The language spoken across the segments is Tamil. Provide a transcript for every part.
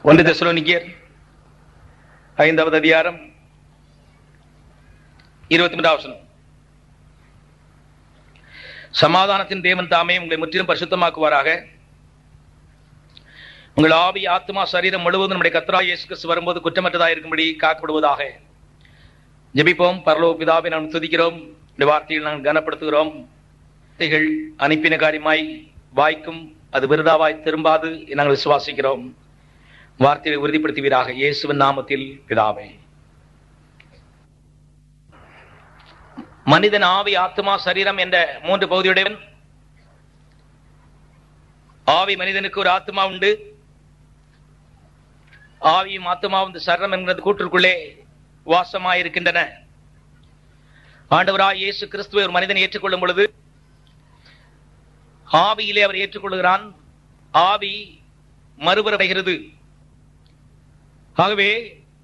ஒன்று தெசலோனிக்கேர் ஐந்தாவது அதிகாரம் இருபத்தி மூன்றாவது வசனம் சமாதானத்தின் தேவன் தாமே உங்களை முற்றிலும் பரிசுத்தமாக்குவாராக உங்கள் ஆவி ஆத்மா சரீரம் முழுவதும் நம்முடைய கத்ரா இயேசு கிறிஸ்து வரும்போது குற்றமற்றதாக இருக்கும்படி காக்கப்படுவதாக ஜெபிப்போம் பரலோக பிதாவை நாம் துதிக்கிறோம் இந்த வார்த்தையில் நாங்கள் கனப்படுத்துகிறோம் வார்த்தைகள் அனுப்பின காரியமாய் வாய்க்கும் அது விருதாவாய் திரும்பாது நாங்கள் விசுவாசிக்கிறோம் வார்த்தையை உறுதிப்படுத்துவீராக இயேசுவின் நாமத்தில் பிதாவே மனிதன் ஆவி ஆத்மா சரீரம் என்ற மூன்று பகுதியுடையவன் ஆவி மனிதனுக்கு ஒரு ஆத்மா உண்டு ஆவியும் ஆத்மாவும் இந்த சரணம் என்கிறது கூற்றுக்குள்ளே வாசமாயிருக்கின்றன ஆண்டவராய் இயேசு கிறிஸ்துவை ஒரு மனிதன் ஏற்றுக்கொள்ளும் பொழுது ஆவியிலே அவர் ஏற்றுக்கொள்கிறான் ஆவி மறுபுறப்படுகிறது ஆகவே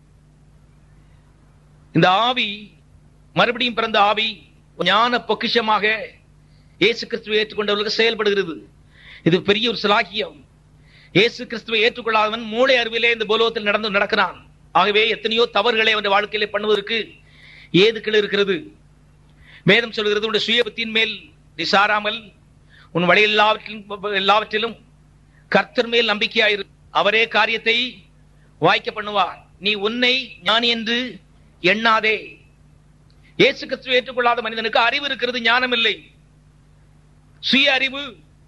இந்த ஆவி மறுபடியும் பிறந்த ஆவி ஞான பொக்கிஷமாக இயேசு கிறிஸ்துவை ஏற்றுக்கொண்டவர்களுக்கு செயல்படுகிறது இது பெரிய ஒரு சிலாக்கியம் இயேசு கிறிஸ்துவை ஏற்றுக்கொள்ளாதவன் மூளை அறிவிலே இந்த பூலோகத்தில் நடந்து நடக்கிறான் ஆகவே எத்தனையோ தவறுகளை அவன் வாழ்க்கையிலே பண்ணுவதற்கு ஏதுக்கள் இருக்கிறது வேதம் சொல்கிறது உன்னுடைய சுயபத்தின் மேல் நீ சாராமல் உன் வழி எல்லாவற்றிலும் எல்லாவற்றிலும் கர்த்தர் மேல் நம்பிக்கையாயிரு அவரே காரியத்தை வாய்க்க பண்ணுவார் நீ உன்னை ஞானி என்று எண்ணாதே இயேசு கிறிஸ்துவை ஏற்றுக்கொள்ளாத மனிதனுக்கு அறிவு இருக்கிறது ஞானம் இல்லை சுய அறிவு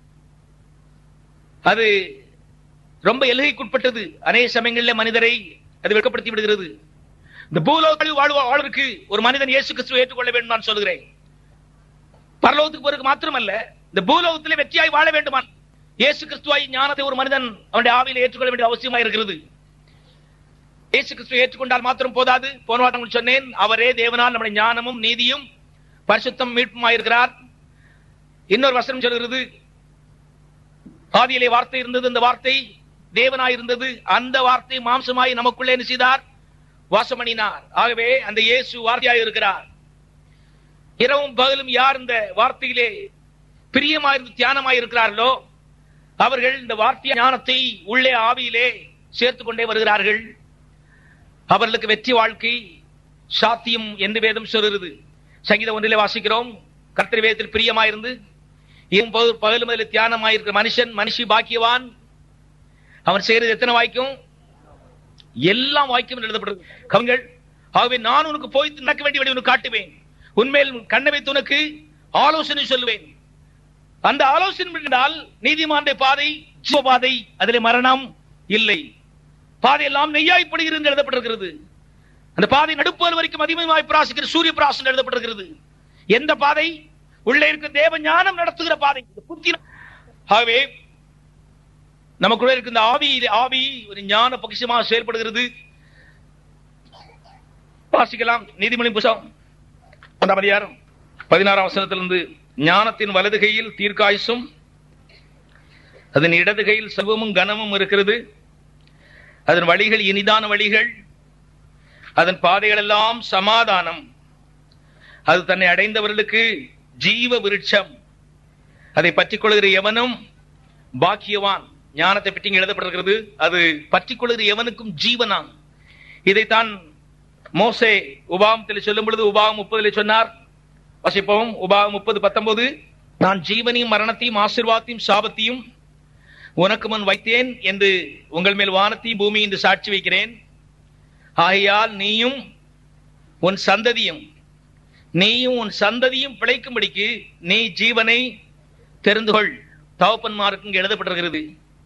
அது ரொம்ப எல்கைக்குட்பட்டது அநேக சமயங்களில் மனிதரை அது வெட்கப்படுத்தி விடுகிறது இந்த பூலோகத்தில் வாழ்வ வாழ்வதற்கு ஒரு மனிதன் இயேசு கிறிஸ்துவை ஏற்றுக்கொள்ள வேண்டும் நான் சொல்கிறேன் பரலோகத்துக்கு போறதுக்கு மாத்திரமல்ல இந்த பூலோகத்திலே வெற்றியாய் வாழ வேண்டுமான் இயேசு கிறிஸ்துவாய் ஞானத்தை ஒரு மனிதன் அவனுடைய ஆவியில் ஏற்றுக்கொள்ள வேண்டிய அவசியமா இருக்கிறது இயேசு கிறிஸ்துவை ஏற்றுக்கொண்டால் மாத்திரம் போதாது போன வாரம் சொன்னேன் அவரே தேவனால் நம்முடைய ஞானமும் நீதியும் பரிசுத்தம் மீட்புமாயிருக்கிறார் இன்னொரு வசனம் சொல்கிறது ஆதியிலே வார்த்தை இருந்தது அந்த வார்த்தை தேவனாய் இருந்தது அந்த வார்த்தை மாம்சமாய் நமக்குள்ளே என்ன செய்தார் வாசமணினார் ஆகவே அந்த இயேசு வார்த்தையாய் இருக்கிறார் இரவும் பகலும் யார் இந்த வார்த்தையிலே பிரியமாயிருந்து தியானமாய் இருக்கிறார்களோ அவர்கள் இந்த வார்த்தை ஞானத்தை உள்ளே ஆவியிலே சேர்த்துக் கொண்டே வருகிறார்கள் அவர்களுக்கு வெற்றி வாழ்க்கை சாத்தியம் என்று வேதம் சொல்கிறது சங்கீதம் ஒன்றிலே வாசிக்கிறோம் கர்த்தர் வேதத்தில் பிரியமாயிருந்து பகலும் அதில் தியானமாயிருக்கிற மனுஷன் மனுஷி பாக்கியவான் அவன் செய்யறது எத்தனை வாய்க்கும் எல்லாம் வாய்க்கும் எழுதப்படுது கவிங்கள் ஆகவே நான் உனக்கு போய் நடக்க வேண்டிய வழி உனக்கு காட்டுவேன் உண்மையில் கண்ணை வைத்து உனக்கு ஆலோசனை சொல்லுவேன் அந்த ஆலோசனை என்றால் நீதிமானுடைய பாதை ஜீவ பாதை அதிலே மரணம் இல்லை பாதை எல்லாம் நெய்யாய்ப்படுகிறது எழுதப்பட்டிருக்கிறது அந்த பாதை நடுப்பல் வரைக்கும் அதிகமாய் பிராசிக்கிற சூரிய பிராசன் எழுதப்பட்டிருக்கிறது எந்த பாதை உள்ளே இருக்க தேவ ஞானம் நடத்துகிற பாதை புத்தி ஆகவே நமக்குள்ள இருக்க இந்த ஆவி ஆவி ஒரு ஞான பகிஷமாக செயல்படுகிறது வாசிக்கலாம் நீதிமொழி புஷம் ஒன்றாம் அதிகாரம் பதினாறாம் வசனத்திலிருந்து ஞானத்தின் வலது கையில் தீர்க்காயுசும் அதன் இடது கையில் செல்வமும் கனமும் இருக்கிறது அதன் வழிகள் இனிதான வழிகள் அதன் பாதைகள் எல்லாம் சமாதானம் அது தன்னை அடைந்தவர்களுக்கு ஜீவ விருட்சம் அதை பற்றிக் கொள்கிற எவனும் பாக்கியவான் ஞானத்தை பற்றி எழுதப்பட்டிருக்கிறது அது பற்றிக் கொள்கிற எவனுக்கும் ஜீவனாம் இதைத்தான் மோசே உபாகத்தில் சொல்லும் பொழுது உபாகம் முப்பதில் சொன்னார் வசிப்போம் உபாகம் முப்பது பத்தொன்பது நான் ஜீவனையும் மரணத்தையும் ஆசிர்வாதத்தையும் சாபத்தையும் உனக்கு முன் வைத்தேன் என்று உங்கள் மேல் வானத்தையும் பூமி என்று சாட்சி வைக்கிறேன் ஆகையால் நீயும் உன் சந்ததியும் நீயும் உன் சந்ததியும் பிழைக்கும்படிக்கு நீ ஜீவனை தெரிந்து கொள் தவப்பன்மாருக்கு எழுதப்பட்டிருக்கிறது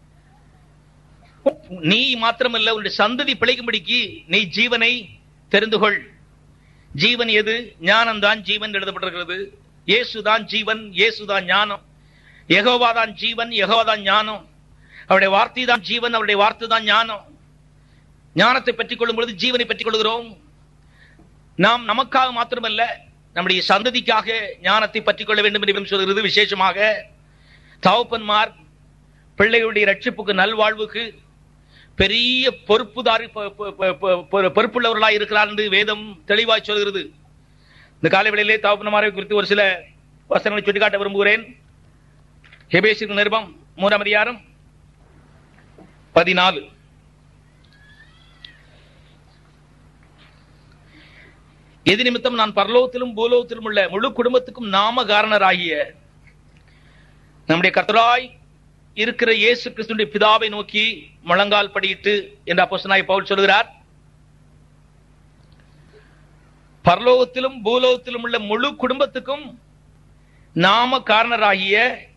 நீ மாத்திரமல்ல உன்னுடைய சந்ததி பிழைக்கும்படிக்கு நீ ஜீவனை தெரிந்து கொள் ஜீவன் எது ஞானம் தான் ஜீவன் எழுதப்பட்டிருக்கிறது இயேசுதான் ஜீவன் இயேசுதான் ஞானம் எகோவா தான் ஜீவன் எகோவா தான் ஞானம் அவருடைய வார்த்தை தான் ஜீவன் அவருடைய வார்த்தை தான் ஞானம் ஞானத்தை பெற்றுக் கொள்ளும் பொழுது ஜீவனை பெற்றுக் கொள்கிறோம் நாம் நமக்காக மாத்திரமல்ல நம்முடைய சந்ததிக்காக ஞானத்தை பற்றிக் கொள்ள வேண்டும் என்று சொல்கிறது விசேஷமாக தவப்பன்மார் பிள்ளைகளுடைய ரட்சிப்புக்கு நல்வாழ்வுக்கு பெரிய பொறுப்புதாரி பொறுப்புள்ளவர்களாக இருக்கிறார் என்று வேதம் தெளிவாய் சொல்கிறது இந்த காலவெளியிலே தவப்பன்மாரை குறித்து ஒரு சில வசனங்களை சுட்டிக்காட்ட விரும்புகிறேன் ஹெபேசின் நிருபம் மூன்றாம் அதிகாரம் பதினாலு எது நிமித்தம் நான் பரலோகத்திலும் பூலோகத்திலும் உள்ள முழு குடும்பத்துக்கும் நாம காரணராகிய நம்முடைய கர்த்தராய் இருக்கிற இயேசு கிறிஸ்துடைய பிதாவை நோக்கி முழங்கால் படியிட்டு என்று அப்போஸ்தலனாகிய பவுல் சொல்கிறார் பரலோகத்திலும் பூலோகத்திலும் உள்ள முழு குடும்பத்துக்கும் நாம காரணராகிய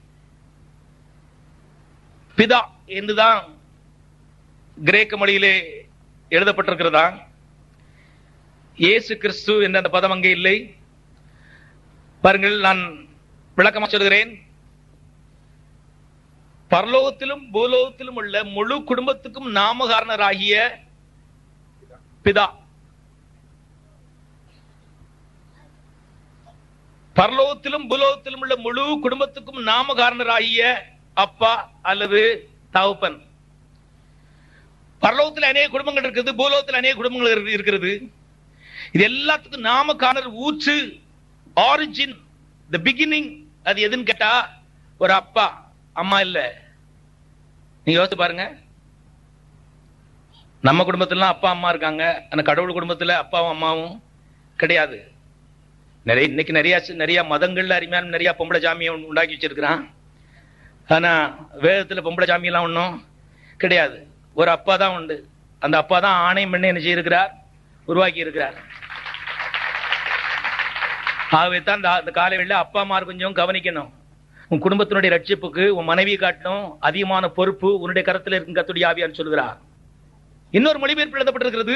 பிதா என்றுதான் கிரேக்க மொழியிலே எழுதப்பட்டிருக்கிறதா இயேசு கிறிஸ்து என்ற அந்த பதம் அங்கே இல்லை பாருங்கள் நான் விளக்கமா சொல்கிறேன் பரலோகத்திலும் பூலோகத்திலும் உள்ள முழு குடும்பத்துக்கும் நாமகாரணராகிய பிதா பரலோகத்திலும் பூலோகத்திலும் உள்ள முழு குடும்பத்துக்கும் நாமகாரணராகிய அப்பா அல்லது தகப்பன் பரலோகத்தில் அநேக குடும்பங்கள் இருக்குது பூலோகத்தில் அநேக குடும்பங்கள் இருக்கு- இருக்கிறது இது எல்லாத்துக்கும் நாம காணர் ஊற்று ஆரிஜின் த பிகினிங் அது எதுன்னு கேட்டா ஒரு அப்பா அம்மா இல்ல நீங்க யோசிச்சு பாருங்க நம்ம குடும்பத்துல அப்பா அம்மா இருக்காங்க ஆனா கடவுள் குடும்பத்துல அப்பாவும் அம்மாவும் கிடையாது நிறைய இன்னைக்கு நிறைய நிறைய மதங்கள்ல அருமையான நிறைய பொம்பளை சாமியை உண்டாக்கி வச்சிருக்கிறான் ஆனா வேதத்துல பொம்பளை சாமி எல்லாம் ஒண்ணும் கிடையாது ஒரு அப்பா தான் உண்டு அந்த அப்பா தான் ஆணை பெண்ணை என்ன செய்திருக்கிறார் உருவாக்கி இருக்கிறார் ஆகவே தான் இந்த இந்த காலை வேளையில அப்பா அம்மா கொஞ்சம் கவனிக்கணும் உன் குடும்பத்தினுடைய ரட்சிப்புக்கு உன் மனைவி காட்டணும் அதிகமான பொறுப்பு உன்னுடைய கரத்தில் இருக்கும் கத்துடைய ஆவியான்னு சொல்கிறார் இன்னொரு மொழிபெயர்ப்பு எழுதப்பட்டிருக்கிறது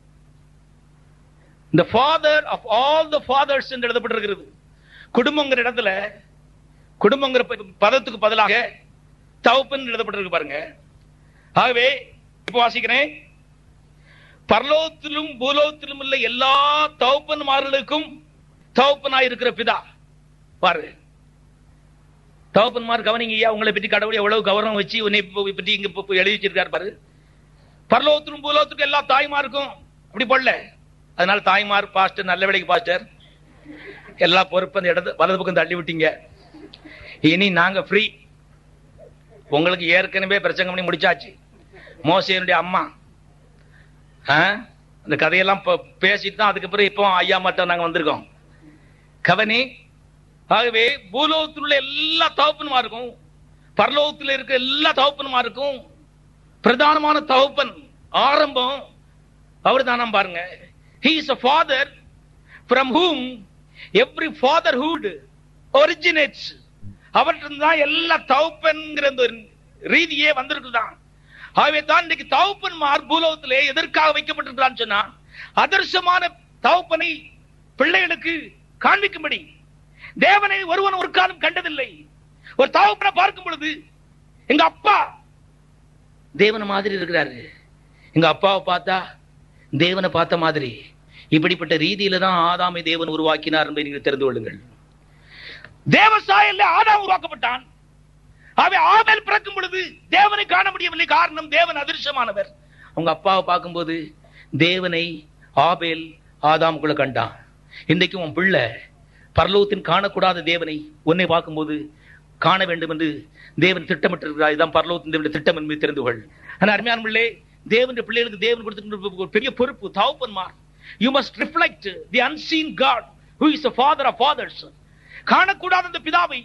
இந்த father of all the fathers என்று எழுதப்பட்டிருக்கிறது குடும்பங்கிற இடத்துல குடும்பங்கிற ப- பதத்துக்கு பதிலாக தகப்பன் எழுதப்பட்டிருக்கு பாருங்க ஆகவே இப்போ வாசிக்கிறேன் பரலோகத்திலும் பூலோகத்திலும் உள்ள எல்லா தகப்பன்மார்களுக்கும் தகப்பனாய் இருக்கிற பிதா பாரு தகப்பன்மார் கவனிங்க ஐயா உங்களை பற்றி கடவுள் எவ்வளவு கவனம் வச்சு உன்னை இப்ப- பற்றி இங்க இப்ப- இப்ப எழுதி வச்சிருக்காரு பாரு பரலோகத்திலும் பூலோகத்துக்கும் எல்லா தாய்மாருக்கும் அப்படி போடல அதனால தாய்மார் பாஸ்டர் நல்ல வேலைக்கு பாஸ்டர் எல்லா பொறுப்பு அந்த இடத்து வலது பக்கம் தள்ளி விட்டீங்க இனி நாங்க ஃப்ரீ உங்களுக்கு ஏற்கனவே பிரச்சனை பண்ணி முடிச்சாச்சு மோசையனுடைய அம்மா ஆ? அந்த கதையெல்லாம் ப- பேசிட்டு தான் அதுக்கப்புறம் இப்போ ஐயா மட்டும் நாங்க வந்திருக்கோம் கவனி ஆகவே பூலோகத்தில் உள்ள எல்லா தகப்பனுமாருக்கும் பரலோகத்தில் இருக்க எல்லா தகப்பனுமாருக்கும் பிரதானமான தகப்பன் ஆரம்பம் அவர் தானம் பாருங்க he is a father from whom every fatherhood originates அவற்றின் தான் எல்லா தகப்பன்கிற அந்த ஒரு ரீதியே வந்திருக்குதான் ஆகவே தான் இன்னைக்கு தகப்பன்மார் பூலோகத்திலே எதற்காக வைக்கப்பட்டிருக்கிறான்னு சொன்னா அதர்சமான தகப்பனை பிள்ளைகளுக்கு காண்பிக்கும்படி தேவனை ஒருவன் ஒரு காலம் கண்டதில்லை ஒரு தகப்பனை பார்க்கும் பொழுது எங்க அப்பா தேவன மாதிரி இருக்கிறாரு எங்க அப்பாவை பார்த்தா தேவனை பார்த்த மாதிரி இப்படிப்பட்ட ரீதியில தான் ஆதாமை தேவன் உருவாக்கினார் என்பதை நீங்கள் தெரிந்து கொள்ளுங்கள் தேவசாயல்ல ஆதாம் உருவாக்கப்பட்டான் அவை ஆபேல் பிறக்கும் பொழுது தேவனை காண முடியவில்லை காரணம் தேவன் அதிர்ஷ்டமானவர் உங்க அப்பாவை பார்க்கும்போது தேவனை ஆபேல் ஆதாமுக்குள்ள கண்டான் இன்றைக்கு உன் பிள்ளை பரலோகத்தின் காணக்கூடாத தேவனை உன்னை பார்க்கும்போது காண வேண்டும் என்று தேவன் திட்டமிட்டிருக்கிறார் இதுதான் பரலோகத்தின் தேவனுடைய திட்டம் என்பதை தெரிந்து கொள் ஆனா அருமையான பிள்ளை தேவனுடைய பிள்ளைகளுக்கு தேவன் கொடுத்திருக்கிற ஒரு பெரிய பொறுப்பு தகப்பன்மார் you must reflect the unseen God who is the father of fathers காணக்கூடாத அந்த பிதாவை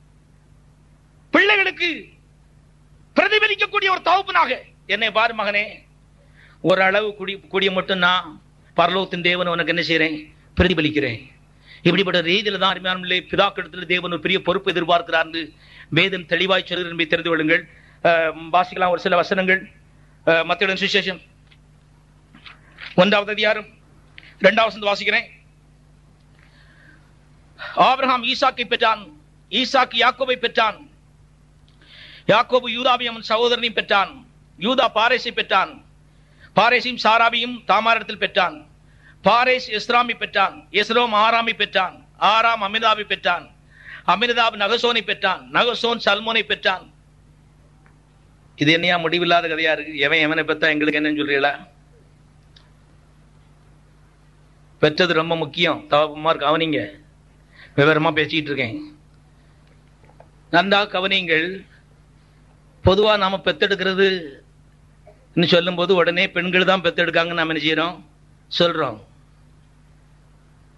பிள்ளைகளுக்கு பிரதிபலிக்கக்கூடிய ஒரு தகப்பனாக என்னை பாரு மகனே ஒரு அளவு கூடி கூடிய மட்டும் நான் பரலோகத்தின் தேவன் உனக்கு என்ன செய்றேன் பிரதிபலிக்கிறேன் இப்படிப்பட்ட ரீதியில தான் அருமையான பிள்ளை பிதாக்கிடத்தில் தேவன் ஒரு பெரிய பொறுப்பு எதிர்பார்க்கிறார் வேதம் தெளிவாய் சொல்கிறது என்பதை தெரிந்து கொள்ளுங்கள் அஹ், வாசிக்கலாம் ஒரு சில வசனங்கள் மத்திய சுசேஷம் ஒன்றாவது அதிகாரம் இரண்டாவது வசனம் வாசிக்கிறேன் ஆபிரகாம் ஈசாக்கை பெற்றான் ஈசாக்கு யாக்கோபை பெற்றான் யாக்கோபு யூதாவையும் அவன் சகோதரனையும் பெற்றான் யூதா பாரேசை பெற்றான் பாரேசையும் சாராவையும் தாமாரிடத்தில் பெற்றான் பாரேஸ் எஸ்ராமி பெற்றான் எஸ்ரோம் ஆராமி பெற்றான் ஆராம் அமிதாபை பெற்றான் அமிர்தாப் நகசோனை பெற்றான் நகசோன் சல்மோனை பெற்றான் இது என்னையா முடிவில்லாத கதையா இருக்கு எவன் எவனை பெற்றா எங்களுக்கு என்னன்னு சொல்றீங்களா பெற்றது ரொம்ப முக்கியம் தவப்பமார் கவனிங்க விவரமா பேசிட்டு இருக்கேன் நன்றா கவனிங்கள் பொதுவா நாம பெத்தெடுக்கிறது சொல்லும்போது உடனே பெண்கள் தான் பெத்தெடுக்காங்கன்னு நாம என்ன செய்யறோம் சொல்றோம்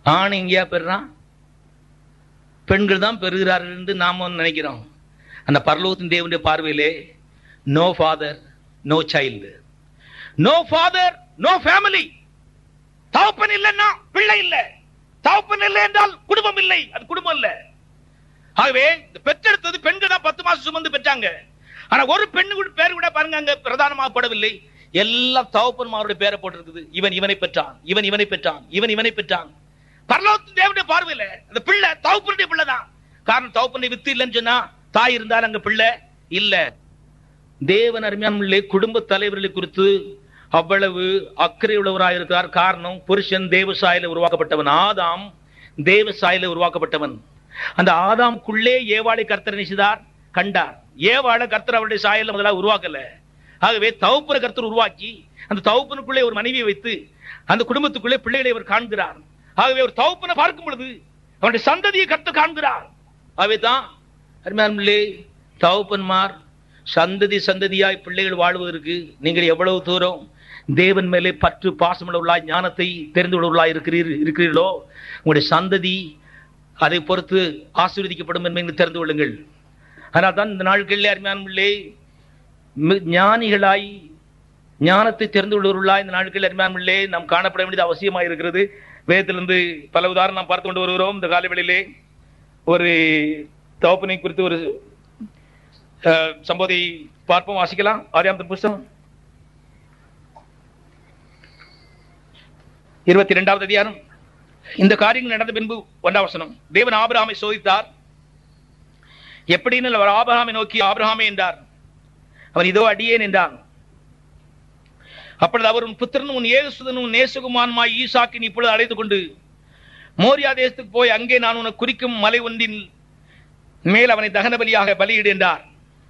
ஆண் எங்கேயா பெறுறான் பெண்கள் தான் பெறுகிறார்கள் என்று நாம நினைக்கிறோம் அந்த பரலோகத்தின் தேவனுடைய பார்வையிலே no father no child no father no family தகப்பன் இல்லைன்னா பிள்ளை இல்ல தகப்பன் இல்லை என்றால் குடும்பம் இல்லை அது குடும்பம் இல்ல ஆகவே இந்த பெற்றெடுத்தது பெண்கள் தான் பத்து மாசம் சுமந்து பெற்றாங்க ஆனா ஒரு பெண்ணு கூட பேர் கூட பாருங்க அங்க பிரதானமாகப்படவில்லை எல்லாம் தகப்பன்மாருடைய பேரை போட்டிருக்குது இவன் இவனை பெற்றான் இவன் இவனை பெற்றான் இவன் இவனை பெற்றான் பரலோகத்தின் தேவனுடைய பார்வையில அந்த பிள்ளை தகப்பனுடைய பிள்ளை தான் காரணம் தகப்பனை வித்து இல்லைன்னு சொன்னா தாய் இருந்தாலும் அங்க பிள்ளை இல்ல தேவன் அருமையான குடும்ப தலைவர்களை குறித்து அவ்வளவு அக்கறை உள்ளவராக இருக்கிறார் காரணம் புருஷன் தேவசாயில உருவாக்கப்பட்டவன் ஆதாம் தேவசாயில உருவாக்கப்பட்டவன் அந்த ஆதாம்குள்ளே ஏவாளை கர்த்தர் நினைச்சார் கண்டார் ஏவாளை கர்த்தர் அவருடைய சாயல முதலாக உருவாக்கல ஆகவே தவுப்புற கர்த்தர் உருவாக்கி அந்த தவுப்பனுக்குள்ளே ஒரு மனைவியை வைத்து அந்த குடும்பத்துக்குள்ளே பிள்ளைகளை அவர் காண்கிறார் ஆகவே ஒரு தவுப்பனை பார்க்கும் பொழுது அவருடைய சந்ததியை கர்த்தர் காண்கிறார் ஆகவே தான் அருமையானே தவுப்பன்மார் சந்ததி சந்ததியாய் பிள்ளைகள் வாழ்வதற்கு நீங்கள் எவ்வளவு தூரம் தேவன் மேலே பற்று பாசமுள்ளவர்களாய் ஞானத்தை தெரிந்து உள்ளவர்களாய் இருக்கிறீர் இருக்கிறீர்களோ உங்களுடைய சந்ததி அதை பொறுத்து ஆசீர்வதிக்கப்படும் என்பதை தெரிந்து கொள்ளுங்கள் ஆனால் தான் இந்த நாட்களிலே அருமையானே ஞானிகளாய் ஞானத்தை தெரிந்து கொள்வர்களாய் இந்த நாட்களில் அருமையானே நாம் காணப்பட வேண்டியது அவசியமாக இருக்கிறது வேதத்திலிருந்து பல உதாரணம் நாம் பார்த்து கொண்டு வருகிறோம் இந்த காலவெளியிலே ஒரு தோப்பனை குறித்து ஒரு சம்போதை பார்ப்போம் வாசிக்கலாம் ஆரியாமத்த புஸ்தகம் இருபத்தி இரண்டாவது அதிகாரம் இந்த காரியங்கள் நடந்த பின்பு ஒன்றாம் வசனம் தேவன் ஆபிரகாமை சோதித்தார் எப்படின்னு அவர் ஆபிரகாமை நோக்கி ஆபிரகாமே என்றார் அவன் இதோ அடியேன் என்றான் அப்பொழுது அவர் உன் புத்திரன் உன் ஏசுதன் உன் நேசுகுமான்மாய் ஈசாக்கின் இப்பொழுது அழைத்துக் கொண்டு மோரியா தேசத்துக்கு போய் அங்கே நான் உனக்கு குறிக்கும் மலை ஒன்றின் மேல் அவனை தகன பலியாக பலியிடு என்றார்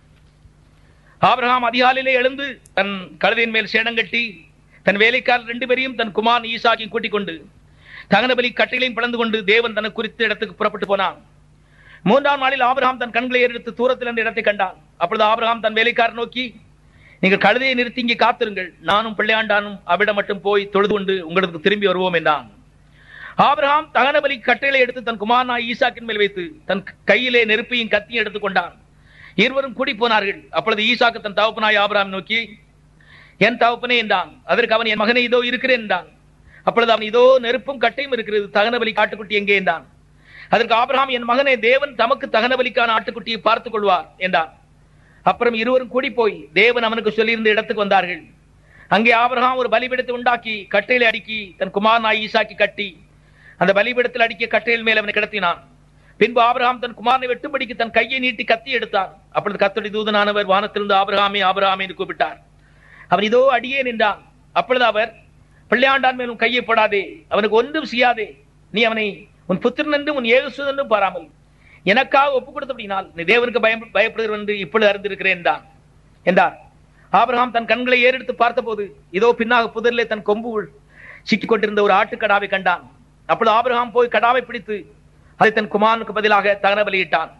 ஆபிரகாம் அதிகாலையிலே எழுந்து தன் கழுதையின் மேல் சேடங்கட்டி தன் வேலைக்காரர் ரெண்டு பேரையும் தன் குமார் ஈசாக்கையும் கூட்டிக் கொண்டு தகனபலி கட்டைகளையும் பிளந்து கொண்டு தேவன் தனக்கு குறித்த இடத்துக்கு புறப்பட்டு போனான் மூன்றாம் நாளில் ஆபிரகாம் தன் கண்களை எடுத்து தூரத்தில் அந்த இடத்தை கண்டான் அப்பொழுது ஆபிரகாம் தன் வேலைக்காரர் நோக்கி நீங்கள் கழுதையை நிறுத்தி இங்கே காத்திருங்கள் நானும் பிள்ளையாண்டானும் அவிடம் மட்டும் போய் தொழுது கொண்டு உங்களுக்கு திரும்பி வருவோம் என்றான் ஆபிரகாம் தகனபலி கட்டைகளை எடுத்து தன் குமாரனா ஈசாக்கின் மேல் வைத்து தன் கையிலே நெருப்பையும் கத்தியும் எடுத்துக் கொண்டான் இருவரும் கூடி போனார்கள் அப்பொழுது ஈசாக்கு தன் தகப்பனாய் ஆபிரகாம் நோக்கி என் தகப்பனே என்றான் அதற்கு அவன் என் மகனை இதோ இருக்கிறேன் என்றான் அப்பொழுது அவன் இதோ நெருப்பும் கட்டையும் இருக்கிறது தகனபலி காட்டுக்குட்டி எங்கே என்றான் அதற்கு ஆபிரகாம் என் மகனே தேவன் தமக்கு தகனபலிக்கான ஆட்டுக்குட்டியை பார்த்துக் கொள்வார் என்றான் அப்புறம் இருவரும் கூடி போய் தேவன் அவனுக்கு சொல்லியிருந்த இடத்துக்கு வந்தார்கள் அங்கே ஆபிரகாம் ஒரு பலிபீடத்தை உண்டாக்கி கட்டையில அடுக்கி தன் குமாரனாய் ஈசாக்கி கட்டி அந்த பலிபீடத்தில் அடிக்கிய கட்டையில் மேல் அவனை கிடத்தினான் பின்பு ஆபிரகாம் தன் குமாரனை வெட்டும்படிக்கு தன் கையை நீட்டி கத்தி எடுத்தான் அப்பொழுது கத்தடி தூதனானவர் வானத்திலிருந்து ஆபிரகாமே ஆபிரகாமே என்று கூப்பிட்டார் அவன் இதோ அடியே நின்றான் அப்பொழுது அவர் பிள்ளையாண்டான் மேலும் கையை போடாதே அவனுக்கு ஒன்றும் செய்யாதே நீ அவனை உன் புத்திரன் என்றும் உன் ஏகுசுதன் என்றும் பாராமல் எனக்காக ஒப்புக் கொடுத்தபடினால் நீ தேவனுக்கு பயம் பயப்படுகிறவன் என்று இப்பொழுது அறிந்திருக்கிறேன் என்றான் என்றார் ஆபிரகாம் தன் கண்களை ஏறெடுத்து பார்த்தபோது இதோ பின்னாக புதரிலே தன் கொம்புகள் சிக்கிக் கொண்டிருந்த ஒரு ஆட்டுக்கடாவை கண்டான் அப்பொழுது ஆபிரகாம் போய் கடாவை பிடித்து அதை தன் குமாரனுக்கு பதிலாக தகன பலியிட்டான்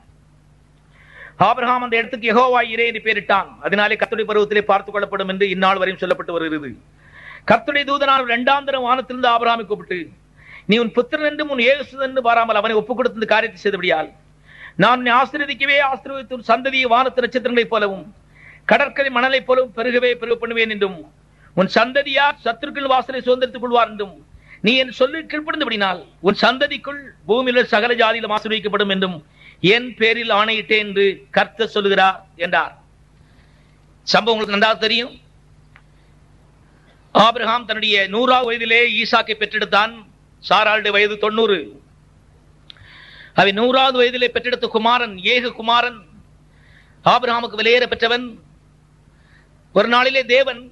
ஆபிரகாம் அந்த இடத்துக்கு யெகோவா இரே என்று பெயரிட்டான் அதனாலே கத்துடைய பருவத்திலே பார்த்துக் கொள்ளப்படும் என்று இந்நாள் வரையும் சொல்லப்பட்டு வருகிறது கர்த்துடைய தூதனால் இரண்டாம் தரம் வானத்திலிருந்து ஆபிரகாமை கூப்பிட்டு நீ உன் புத்திரன் என்றும் உன் ஏசுதன் என்று பாராமல் அவனை ஒப்புக் கொடுத்த இந்த காரியத்தை செய்தபடியால் நான் உன்னை ஆசீர்வதிக்கவே ஆசீர்வதித்து உன் சந்ததியை வானத்து நட்சத்திரங்களைப் போலவும் கடற்கரை மணலைப் போலவும் பெருகவே பெருக பண்ணுவேன் என்றும் உன் சந்ததியார் சத்துருக்கள் வாசலை சுதந்திரத்துக் கொள்வார் என்றும் நீ என் சொல்லி கீழ்ப்படுந்தபடினால் உன் சந்ததிக்குள் பூமியில சகல ஜாதியிலும் ஆசீர்வதிக்கப்படும் என்றும் என் பேரில் ஆணையிட்டேன் என்று கர்த்தர் சொல்லுகிறார் என்றார் சம்பவம் உங்களுக்கு நன்றாக தெரியும் ஆபிரகாம் தன்னுடைய நூறாவது வயதிலே ஈசாக்கை பெற்றெடுத்தான் சாராளுடைய வயது தொண்ணூறு அவன் நூறாவது வயதிலே பெற்றெடுத்த குமாரன் ஏக குமாரன் ஆபிரகாமுக்கு விலையேற பெற்றவன் ஒரு நாளிலே தேவன்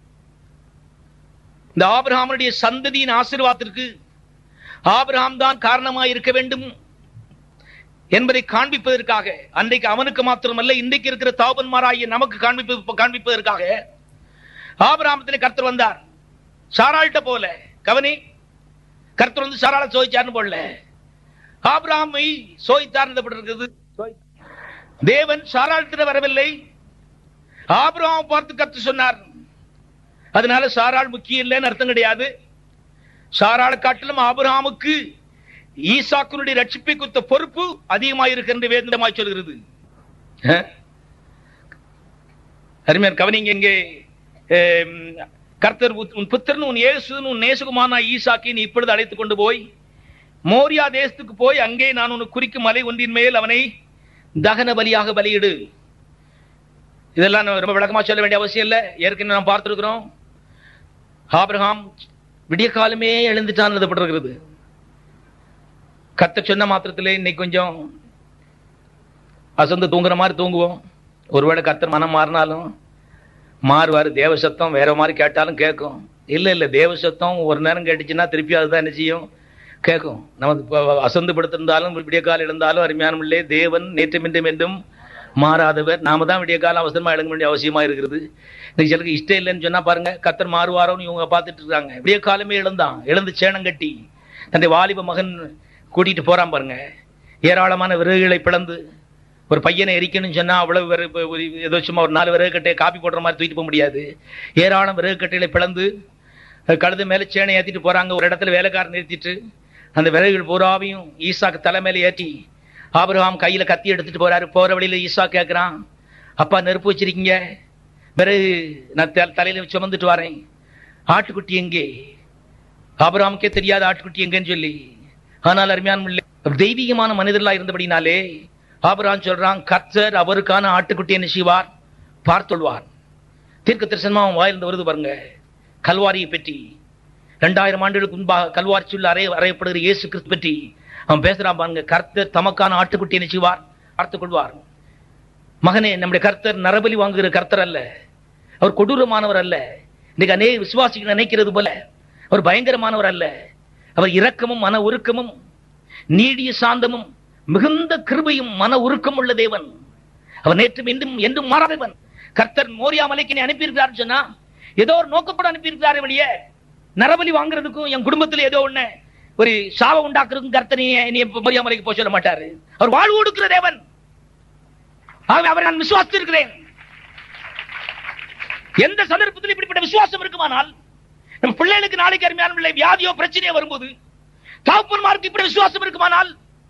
இந்த ஆபிரகாமனுடைய சந்ததியின் ஆசீர்வாதத்திற்கு ஆபிரகாம் தான் காரணமாக இருக்க வேண்டும் என்பதை காண்பிப்பதற்காக அன்றைக்கு அவனுக்கு மாத்திரமல்ல இன்றைக்கு இருக்கிற தாபன்மாராகிய நமக்கு காண்பிப்பு காண்பிப்பதற்காக ஆபிரகாமத்திலே கர்த்தர் வந்தார் சாராள்கிட்ட போல கவனி கர்த்தர் வந்து சாராள சோதிச்சார்னு போடல ஆபிரகாமை சோதித்தார் இருக்கிறது தேவன் சாராளத்திட வரவில்லை ஆபிரகாம் பார்த்து கத்து சொன்னார் அதனால சாராள் முக்கியம் இல்லைன்னு அர்த்தம் கிடையாது சாராள காட்டிலும் ஆபிரகாமுக்கு ஈசாக்குனுடைய ரட்சிப்பை குறித்த பொறுப்பு அதிகமாக இருக்கிறது வேதமாய் சொல்கிறது அஹ்? அருமையார் கவனிங்க இங்கே ஆம், கர்த்தர் உத்- உன் புத்திரன் உன் இயேசுன்னு உன் நேசுகுமான ஈசாக்கை நீ இப்பொழுது அழைத்துக் கொண்டு போய் மோரியா தேசத்துக்கு போய் அங்கே நான் உனக்கு குறிக்கும் மலை ஒன்றின் மேல் அவனை தகன பலியாக பலியிடு இதெல்லாம் நான் ரொம்ப விளக்கமா சொல்ல வேண்டிய அவசியம் இல்லை ஏற்கனவே நாம் பார்த்திருக்கிறோம் ஆபிரகாம் விடிய காலமே எழுந்துட்டான் எழுதப்பட்டிருக்கிறது கத்த சொன்ன மாத்திரத்திலே இன்னைக்கு கொஞ்சம் அசந்து தூங்குற மாதிரி தூங்குவோம் ஒருவேளை கத்தர் மனம் மாறினாலும் மாறுவார் தேவ சத்தம் வேற மாதிரி கேட்டாலும் கேட்கும் இல்ல இல்ல தேவ சத்தம் ஒரு நேரம் கேட்டுச்சுன்னா திருப்பி அதுதான் என்ன செய்யும் கேட்கும் நம்ம இப்ப அசந்து படுத்திருந்தாலும் விடிய காலம் எழுந்தாலும் அருமையான பிள்ளை தேவன் நேற்று மின்றும் என்றும் மாறாதவர் நாம தான் விடிய காலம் அவசரமா எழுங்க வேண்டிய அவசியமா இருக்கிறது இன்னைக்கு சிலருக்கு இஷ்டம் இல்லைன்னு சொன்னா பாருங்க கத்தர் மாறுவாரோன்னு இவங்க பார்த்துட்டு இருக்காங்க விடிய காலமே எழுந்தான் எழுந்து சேணம் கட்டி தன்னுடைய வாலிப மகன் கூட்டிட்டு போறான் பாருங்க ஏராளமான விறகுகளை பிளந்து ஒரு பையனை எரிக்கணும்னு சொன்னா அவ்வளவு விறகு இப்ப ஒரு ஏதோ சும்மா ஒரு நாலு விறகு கட்டையை காப்பி போடுற மாதிரி தூக்கிட்டு போக முடியாது ஏராளம் விறகு கட்டைகளை பிளந்து அது கழுது மேல சேனை ஏத்திட்டு போறாங்க ஒரு இடத்துல வேலைக்காரன் நிறுத்திட்டு அந்த விறகுகள் பூராவையும் ஈசாக்கு தலை மேல ஏற்றி ஆபிரகாம் கையில கத்தி எடுத்துட்டு போறாரு போற வழியில ஈசா கேட்கிறான் அப்பா நெருப்பு வச்சிருக்கீங்க பிறகு நான் த- தலையில சுமந்துட்டு வரேன் ஆட்டுக்குட்டி எங்கே ஆபிரகாமுக்கே தெரியாத ஆட்டுக்குட்டி எங்கன்னு சொல்லி ஆனால் அருமையான பிள்ளை, தெய்வீகமான மனிதர்களா இருந்தபடினாலே ஆபிரகாம் சொல்றான் கர்த்தர் அவருக்கான ஆட்டுக்குட்டி என்ன செய்வார் பார்த்துள்வார் தீர்க்க தரிசனமா அவன் வாயிலிருந்து வருது பாருங்க கல்வாரியை பற்றி ரெண்டாயிரம் ஆண்டுகளுக்கு முன்பாக கல்வாரி சொல்ல அறைய அறையப்படுகிற இயேசு கிறிஸ்து பற்றி அவன் பேசுறான் பாருங்க கர்த்தர் தமக்கான ஆட்டுக்குட்டி என்ன செய்வார் பார்த்துக் கொள்வார் மகனே நம்முடைய கர்த்தர் நரபலி வாங்குகிற கர்த்தர் அல்ல அவர் கொடூரமானவர் அல்ல இன்னைக்கு அநேக விசுவாசிகள் நினைக்கிறது போல அவர் பயங்கரமானவர் அல்ல அவர் இரக்கமும் மன உருக்கமும் நீடிய சாந்தமும் மிகுந்த கிருபையும் மன உருக்கம் உள்ள தேவன் அவர் நேற்றும் என்றும் என்றும் மாறாதவன் கர்த்தர் மோரியா மலைக்கு நீ அனுப்பியிருக்கிறார் சொன்னா ஏதோ ஒரு நோக்கப்பட அனுப்பியிருக்கிறாரே வெளியே நரபலி வாங்குறதுக்கும் என் குடும்பத்துல ஏதோ ஒண்ணு ஒரு சாவை உண்டாக்குறதுக்கும் கர்த்தர் நீ நீ மோரியா மலைக்கு போக சொல்ல மாட்டாரு அவர் வாழ்வு கொடுக்கிற தேவன் ஆகவே அவரை நான் விசுவாசித்திருக்கிறேன் எந்த சந்தர்ப்பத்தில் இப்படிப்பட்ட விசுவாசம் இருக்குமானால் நம் பிள்ளைகளுக்கு நாளைக்கு அருமையான பிள்ளை வியாதியோ பிரச்சனையோ வரும்போது தகப்பன்மாருக்கு இப்படி விசுவாசம் இருக்குமானால்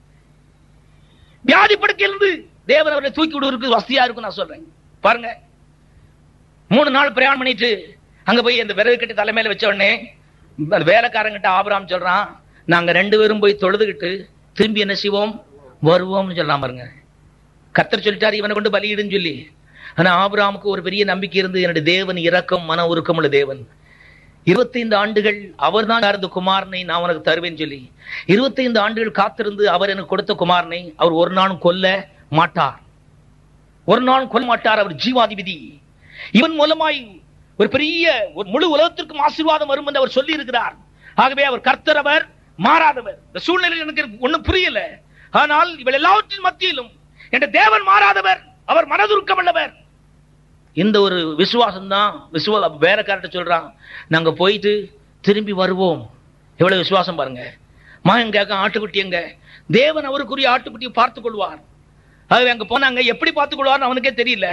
வியாதி படுக்கையிலிருந்து தேவன் அவரை தூக்கி விடுவதற்கு வசதியா இருக்கும் நான் சொல்றேன் பாருங்க மூணு நாள் பிரயாணம் பண்ணிட்டு அங்க போய் அந்த விறகு கட்டி தலைமையில வச்ச உடனே அந்த வேலைக்காரங்கிட்ட ஆபிராம் சொல்றான் நாங்க ரெண்டு பேரும் போய் தொழுதுகிட்டு திரும்பி என்ன செய்வோம் வருவோம்னு சொல்றான் பாருங்க கத்தர் சொல்லிட்டாரு இவனை கொண்டு பலியிடுன்னு சொல்லி ஆனா ஆபிராமுக்கு ஒரு பெரிய நம்பிக்கை இருந்து என்னுடைய தேவன் இரக்கம் மன உருக்கம் உள்ள தேவன் இருபத்தைந்து ஆண்டுகள் அவர் தான் அந்த குமாரனை நான் உனக்கு தருவேன் சொல்லி இருபத்தைந்து ஆண்டுகள் காத்திருந்து அவர் எனக்கு கொடுத்த குமாரனை அவர் ஒரு நாளும் கொல்ல மாட்டார் ஒரு நாளும் கொல்ல மாட்டார் அவர் ஜீவாதிபதி இவன் மூலமாய் ஒரு பெரிய ஒரு முழு உலகத்திற்கும் ஆசீர்வாதம் வரும் என்று அவர் சொல்லி இருக்கிறார் ஆகவே அவர் கர்த்தர் அவர் மாறாதவர் இந்த சூழ்நிலையில் எனக்கு ஒண்ணும் புரியல ஆனால் இவள் எல்லாவற்றின் மத்தியிலும் என்ற தேவன் மாறாதவர் அவர் மனதுருக்கம் உள்ளவர் இந்த ஒரு விசுவாசம் தான் விசுவா வேலைக்காரட்ட சொல்றான் நாங்க போயிட்டு திரும்பி வருவோம் எவ்வளவு விசுவாசம் பாருங்க மகன் கேட்க ஆட்டுக்குட்டி எங்க தேவன் அவருக்குரிய ஆட்டுக்குட்டியை பார்த்துக் கொள்வார் ஆகவே அங்க போனாங்க எப்படி பார்த்துக் கொள்வார்னு அவனுக்கே தெரியல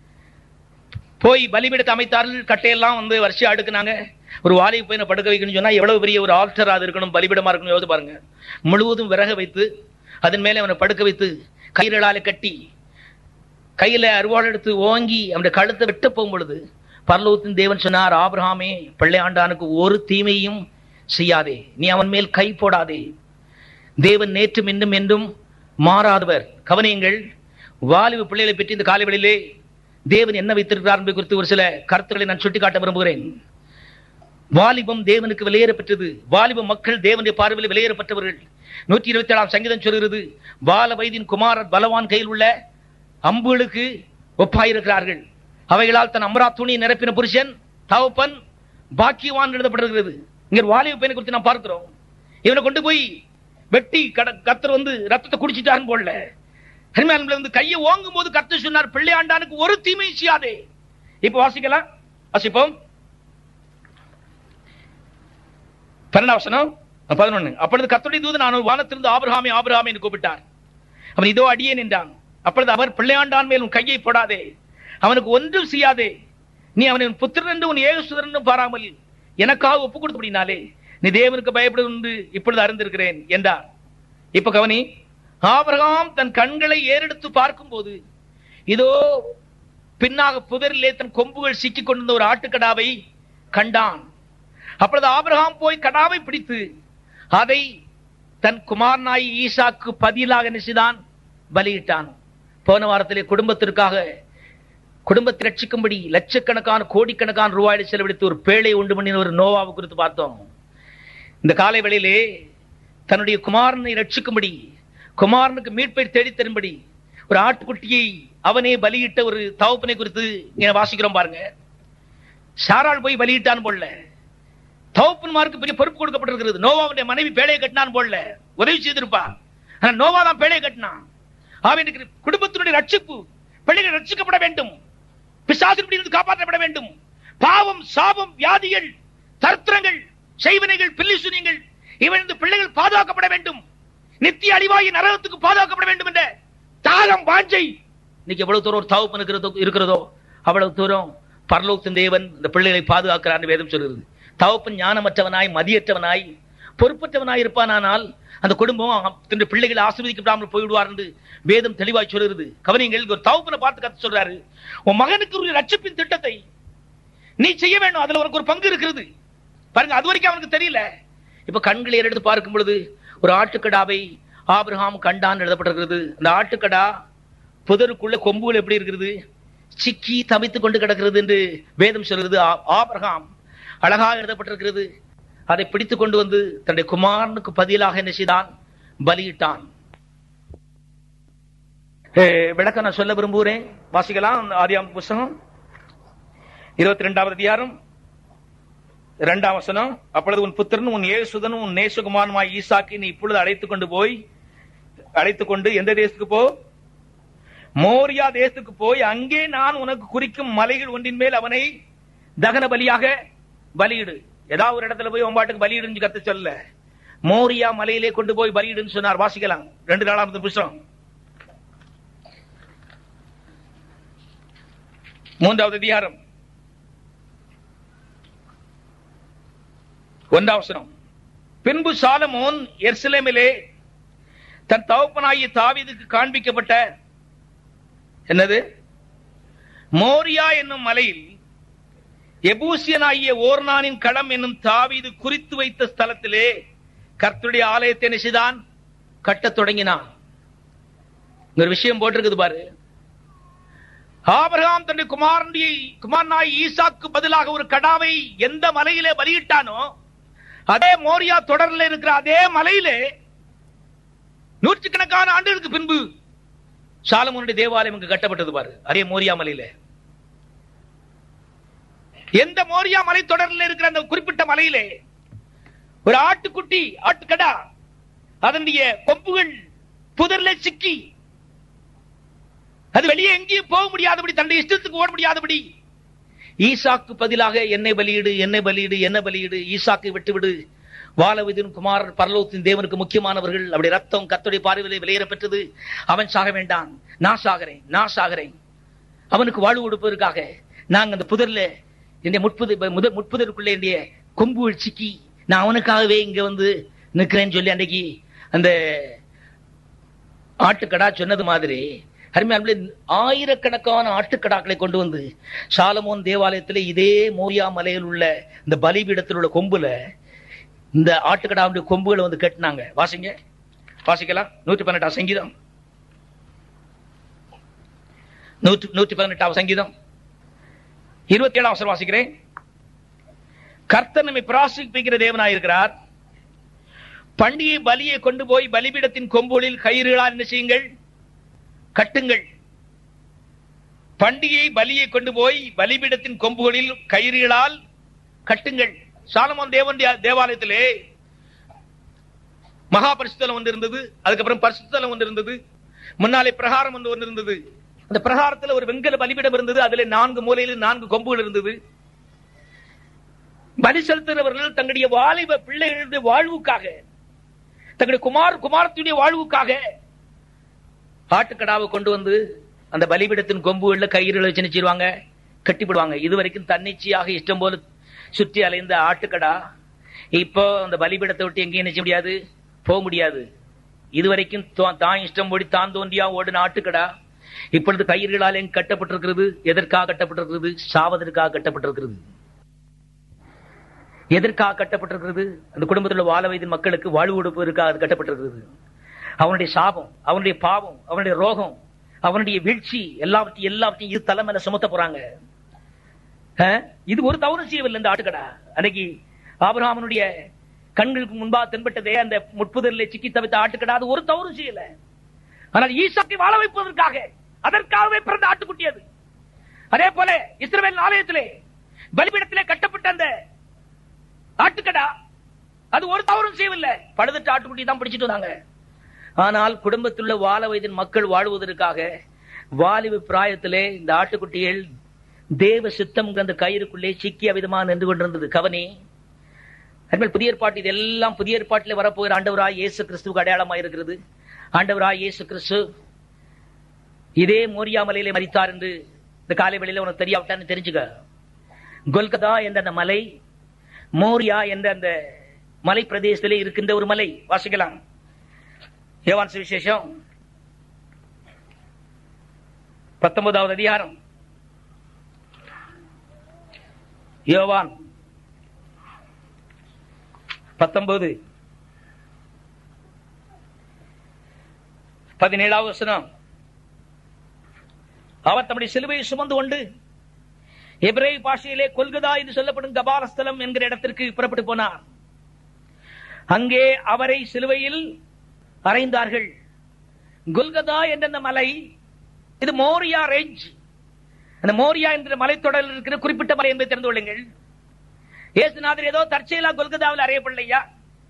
போய் பலிபீடத்தை அமைத்தார்கள் கட்டையெல்லாம் வந்து வரிசையா அடுக்குனாங்க ஒரு வாலிப பையனை படுக்க வைக்கணும்னு சொன்னா எவ்வளவு பெரிய ஒரு ஆல்டர் அது இருக்கணும் பலிபீடமா இருக்கணும் யோசிச்சு பாருங்க முழுவதும் விறக வைத்து அதன் மேலே அவனை படுக்க வைத்து கயிறலால கட்டி கையில அருவாள் எடுத்து ஓங்கி அவனுடைய கழுத்தை வெட்ட போகும் பொழுது பரலோகத்தின் தேவன் சொன்னார் ஆபிரகாமே பிள்ளையாண்டானுக்கு ஒரு தீமையும் செய்யாதே நீ அவன் மேல் கை போடாதே தேவன் நேற்றும் இன்னும் என்றும் மாறாதவர் கவனியுங்கள் வாலிப பிள்ளைகளை பற்றி இந்த காலைவெளியிலே தேவன் என்ன வைத்திருக்கிறார் என்பது குறித்து ஒரு சில கருத்துக்களை நான் சுட்டிக்காட்ட விரும்புகிறேன் வாலிபம் தேவனுக்கு வெளியேறப்பட்டது வாலிப மக்கள் தேவனுடைய பார்வையில் வெளியேறப்பட்டவர்கள் நூற்றி இருபத்தி ஏழாம் சங்கீதம் சொல்கிறது பால வயதின் குமாரர் பலவான் கையில் உள்ள அம்புகளுக்கு ஒப்பாயிருக்கிறார்கள் அவைகளால் தன் அமரா துணி நிரப்பின புருஷன் தவப்பன் பாக்கியவான் எழுதப்பட்டிருக்கிறது இங்க ஒரு வாலிப பையனை குறித்து நாம் பார்க்கிறோம் இவனை கொண்டு போய் வெட்டி கட கத்தர் வந்து ரத்தத்தை குடிச்சிட்டாருன்னு போடல ஹரிமான்ல வந்து கையை ஓங்கும் போது கத்தர் சொன்னார் பிள்ளையாண்டானுக்கு ஒரு தீமையும் செய்யாதே இப்ப வாசிக்கலாம் வாசிப்போம் பன்னெண்டாம் வசனம் பதினொன்னு அப்பொழுது கர்த்தருடைய தூதன் நான் வானத்திலிருந்து ஆபிரகாமே ஆபிரகாமே என்று கூப்பிட்டார் அவன் இதோ அடியேன் என்றான் அப்பொழுது அவர் பிள்ளையாண்டான் மேல் உன் கையை போடாதே அவனுக்கு ஒன்றும் செய்யாதே நீ அவனின் புத்திரன் என்று உன் ஏகசுதரன் என்று பாராமல் எனக்காக ஒப்பு கொடுத்தபடினாலே நீ தேவனுக்கு பயப்படும் என்று இப்பொழுது அறிந்திருக்கிறேன் என்றார் இப்ப கவனி ஆபிரகாம் தன் கண்களை ஏறெடுத்து பார்க்கும்போது இதோ பின்னாக புதரிலே தன் கொம்புகள் சிக்கிக் கொண்டிருந்த ஒரு ஆட்டுக்கடாவை கண்டான் அப்பொழுது ஆபிரகாம் போய் கடாவை பிடித்து அதை தன் குமாரனாய் ஈசாக்கு பதிலாக நினைச்சுதான் பலியிட்டான் போன வாரத்திலே குடும்பத்திற்காக குடும்பத்தை ரட்சிக்கும்படி லட்சக்கணக்கான கோடிக்கணக்கான ரூபாயை செலவழித்து ஒரு பேழை உண்டு பண்ணின ஒரு நோவாவை குறித்து பார்த்தோம் இந்த காலை வேளையிலே தன்னுடைய குமாரனை ரட்சிக்கும்படி குமாரனுக்கு மீட்பை தேடித் தரும்படி ஒரு ஆட்டுக்குட்டியை அவனே பலியிட்ட ஒரு தகப்பனை குறித்து இங்க வாசிக்கிறோம் பாருங்க சாராள் போய் பலியிட்டான் போடல தகப்பன்மாருக்கு பெரிய பொறுப்பு கொடுக்கப்பட்டிருக்கிறது நோவாவுடைய மனைவி பேழையை கட்டினான் போடல உதவி செய்திருப்பா ஆனா நோவா தான் பேழையை கட்டினான் அவனுக்கு குடும்பத்தினுடைய ரட்சிப்பு பிள்ளைகள் ரட்சிக்கப்பட வேண்டும் பிசாசிலிருந்து காப்பாற்றப்பட வேண்டும் பாவம் சாபம் வியாதிகள் தர்த்தங்கள் செய்வனைகள் பில்லிசுனியங்கள் இவனது பிள்ளைகள் பாதுகாக்கப்பட வேண்டும் நித்திய அழிவாயி நரகத்துக்கு பாதுகாக்கப்பட வேண்டும் என்ற தாகம் வாஞ்சை இன்னைக்கு எவ்வளவு தூரம் ஒரு தவப்பன் இருக்கிறதோ இருக்கிறதோ அவ்வளவு தூரம் பரலோகத்தின் தேவன் இந்த பிள்ளைகளை பாதுகாக்கிறார் வேதம் சொல்கிறது தவப்பன் ஞானமற்றவனாய் மதியற்றவனாய் பொறுப்பற்றவனாய் இருப்பானால் அந்த குடும்பம் தன்னுடைய பிள்ளைகளை ஆசீர்வதிக்கப்படாமல் போய்விடுவார் என்று வேதம் தெளிவாய் சொல்கிறது கவனிங்கள் ஒரு தவப்பனை பார்த்து கத்து சொல்றாரு உன் மகனுக்கு ஒரு ரட்சிப்பின் திட்டத்தை நீ செய்ய வேண்டும் அதுல உனக்கு ஒரு பங்கு இருக்கிறது பாருங்க அது வரைக்கும் அவனுக்கு தெரியல இப்ப கண்களை எடுத்து பார்க்கும் பொழுது ஒரு ஆட்டுக்கடாவை ஆபிரகாம் கண்டான் எழுதப்பட்டிருக்கிறது அந்த ஆட்டுக்கடா புதருக்குள்ள கொம்புகள் எப்படி இருக்கிறது சிக்கி தவித்துக் கொண்டு கிடக்கிறது என்று வேதம் சொல்கிறது ஆ- ஆபிரகாம் அழகாக எழுதப்பட்டிருக்கிறது அதை பிடித்துக் கொண்டு வந்து தன்னுடைய குமாரனுக்கு பதிலாக என்ன செய்தான் பலியிட்டான் ஏ, விளக்கம் நான் சொல்ல விரும்புகிறேன் வாசிக்கலாம் ஆதியாம் புஸ்தகம் இருபத்தி ரெண்டாவது அதிகாரம் இரண்டாம் வசனம் அப்பொழுது உன் புத்திரன் உன் ஏசுதனும் உன் நேசகுமாரனுமாய் ஈசாக்கி நீ இப்பொழுது அழைத்துக் கொண்டு போய் அழைத்துக் கொண்டு எந்த தேசத்துக்கு போ மோரியா தேசத்துக்கு போய் அங்கே நான் உனக்கு குறிக்கும் மலைகள் ஒன்றின் மேல் அவனை தகன பலியாக பலியிடு ஏதாவது ஒரு இடத்துல போய் உன் பாட்டுக்கு பலியிடுன்னு கத்து சொல்ல மோரியா மலையிலே கொண்டு போய் பலியிடுன்னு சொன்னார் வாசிக்கலாம் ரெண்டு நாளாவது புஸ்தகம் மூன்றாவது அதிகாரம் ஒன்றாவசனம் பின்பு சாலமோன் எர்சலேமிலே தன் தகப்பனாகிய தாவீதுக்கு காண்பிக்கப்பட்ட என்னது மோரியா என்னும் மலையில் எபூசியனாகிய ஓர்னானின் களம் என்னும் தாவீது குறித்து வைத்த ஸ்தலத்திலே கர்த்தருடைய ஆலயத்தை நினைச்சுதான் கட்டத் தொடங்கினான் இங்க ஒரு விஷயம் போட்டிருக்குது பாரு ஆபிரகாம் தன்னுடைய குமாரனுடைய குமாரனாய் ஈசாக்கு பதிலாக ஒரு கடாவை எந்த மலையிலே பலியிட்டானோ அதே மோரியா தொடர்ல இருக்கிற அதே மலையிலே நூற்றுக்கணக்கான ஆண்டுகளுக்கு பின்பு சாலமோனுடைய தேவாலயம் இங்கு கட்டப்பட்டது பாரு அதே மோரியா மலையில எந்த மோரியா மலை தொடரில் இருக்கிற அந்த குறிப்பிட்ட மலையிலே ஒரு ஆட்டுக்குட்டி ஆட்டுக்கடா அதனுடைய கொம்புகள் புதர்ல சிக்கி அது வெளியே எங்கேயும் போக முடியாதபடி தன்னுடைய இஷ்டத்துக்கு ஓட முடியாதபடி ஈசாக்கு பதிலாக என்னை பலியிடு என்னை பலியிடு என்ன பலியிடு ஈசாக்கை விட்டுவிடு வாலவிதின் குமார் பரலோகத்தின் தேவனுக்கு முக்கியமானவர்கள் அவருடைய ரத்தம் கத்துடைய பார்வையிலே வெளியேற பெற்றது அவன் சாக வேண்டாம் நான் சாகிறேன் நான் சாகிறேன் அவனுக்கு வாழ்வு கொடுப்பதற்காக நாங்க அந்த புதர்ல என்னுடைய முட்புது முதல் முட்புதருக்குள்ள என்னுடைய கொம்பு சிக்கி நான் அவனுக்காகவே இங்க வந்து நிக்கிறேன்னு சொல்லி அன்னைக்கு அந்த ஆட்டுக்கடா சொன்னது மாதிரி அருமையானவர்களே, ஆயிரக்கணக்கான ஆட்டுக்கடாக்களை கொண்டு வந்து சாலமோன் தேவாலயத்தில் இதே மோரியா மலையில் உள்ள இந்த பலிபீடத்தில் உள்ள கொம்புல இந்த ஆட்டுக்கடாவுடைய கொம்புகளை வந்து கட்டினாங்க வாசிங்க வாசிக்கலாம் நூற்றி பன்னெண்டாம் சங்கீதம் நூற்றி நூற்றி பதினெட்டாம் சங்கீதம் இருபத்தி ஏழாம் அவசரம் வாசிக்கிறேன் கர்த்தர் நம்மை பிராசிப்பிக்கிற தேவனாயிருக்கிறார் பண்டிகை பலியை கொண்டு போய் பலிபீடத்தின் கொம்புகளில் கயிறுகளால் என்ன செய்யுங்கள் கட்டுங்கள் பண்டிகை பலியை கொண்டு போய் பலிபீடத்தின் கொம்புகளில் கயிறுகளால் கட்டுங்கள் சாலமோன் தேவன் தேவாலயத்திலே மகா பரிசுத்தலம் ஒன்று இருந்தது அதுக்கப்புறம் பரிசுத்தலம் ஒன்று இருந்தது முன்னாலே பிரகாரம் ஒன்று ஒன்று இருந்தது அந்த பிரகாரத்தில் ஒரு வெண்கல பலிபீடம் இருந்தது அதிலே நான்கு மூலையில் நான்கு கொம்புகள் இருந்தது பலி செலுத்துகிறவர்கள் தங்களுடைய வாலிப பிள்ளைகளுடைய வாழ்வுக்காக தங்களுடைய குமார் குமாரத்துடைய வாழ்வுக்காக ஆட்டுக்கடாவை கொண்டு வந்து அந்த பலிபீடத்தின் கொம்புகள்ல கயிறுகளை வச்சு நிச்சிருவாங்க கட்டிவிடுவாங்க இது வரைக்கும் தன்னிச்சையாக இஷ்டம் போல சுற்றி அலைந்த ஆட்டுக்கடா இப்போ அந்த பலிபீடத்தை விட்டு எங்கேயும் நிச்சய முடியாது போக முடியாது இதுவரைக்கும் தா- தான் இஷ்டம் ஓடி தான் தோன்றியா ஓடின ஆட்டுக்கடா இப்பொழுது கயிறுகளால் எங்க கட்டப்பட்டிருக்கிறது எதற்காக கட்டப்பட்டிருக்கிறது சாவதற்காக கட்டப்பட்டிருக்கிறது எதற்காக கட்டப்பட்டிருக்கிறது அந்த குடும்பத்தில் உள்ள வாழ வயதின் மக்களுக்கு வாழ்வு கொடுப்பதற்காக அது கட்டப்பட்டிருக்கிறது அவனுடைய சாபம் அவனுடைய பாவம் அவனுடைய ரோகம் அவனுடைய வீழ்ச்சி எல்லாவற்றையும் எல்லாவற்றையும் இது தலை மேல சுமத்த போறாங்க அஹ்? இது ஒரு தவறு செய்யவில்லை இந்த ஆட்டுக்கடா அன்னைக்கு ஆபிரகாமனுடைய கண்களுக்கு முன்பாக தென்பட்டதே அந்த முட்புதரில் சிக்கி தவித்த ஆட்டுக்கடா அது ஒரு தவறு செய்யல ஆனால் ஈசாக்கை வாழ வைப்பதற்காக அதற்காகவே பிறந்த ஆட்டுக்குட்டி அது அதே போல இஸ்ரவேல் ஆலயத்திலே பலிபீடத்திலே கட்டப்பட்ட அந்த ஆட்டுக்கடா அது ஒரு தவறும் செய்யவில்லை பழுதுட்ட ஆட்டுக்குட்டி தான் பிடிச்சிட்டு வந்தாங்க ஆனால் குடும்பத்தில் உள்ள வாழ வயதின் மக்கள் வாழ்வதற்காக வாலிப பிராயத்திலே இந்த ஆட்டுக்குட்டிகள் தேவ சித்தம் அந்த கயிறுக்குள்ளே சிக்கிய விதமாக நின்று கொண்டிருந்தது கவனி அன்பில் புதிய ஏற்பாட்டு இதெல்லாம் புதிய ஏற்பாட்டில் வரப்போகிற ஆண்டவராய் இயேசு கிறிஸ்துவுக்கு அடையாளமாக இருக்கிறது ஆண்டவராய் இயேசு கிறிஸ்து இதே மோரியா மலையிலே மரித்தார் என்று இந்த காலை வேளையில உனக்கு தெரியாவிட்டான்னு தெரிஞ்சுக்க கொல்கதா என்ற அந்த மலை மோரியா என்ற அந்த மலை பிரதேசத்திலே இருக்கின்ற ஒரு மலை வாசிக்கலாம் யோவான் சுவிசேஷம் பத்தொன்பதாவது அதிகாரம் யோவான் பத்தொன்பது பதினேழாவது வசனம் அவர் தம்முடைய சிலுவையை சுமந்து கொண்டு எபிரேய பாஷையிலே கொல்கதா என்று சொல்லப்படும் கபாலஸ்தலம் என்கிற இடத்திற்கு புறப்பட்டு போனார் அங்கே அவரை சிலுவையில் அறைந்தார்கள் கொல்கதா என்ற அந்த மலை இது மோரியா ரேஞ்ச் அந்த மோரியா என்ற மலைத்தொடரில் இருக்கிற குறிப்பிட்ட மலை என்பதை தெரிந்து கொள்ளுங்கள் ஏசுநாதர் ஏதோ தற்செயலா கொல்கதாவில் அறையப்படலையா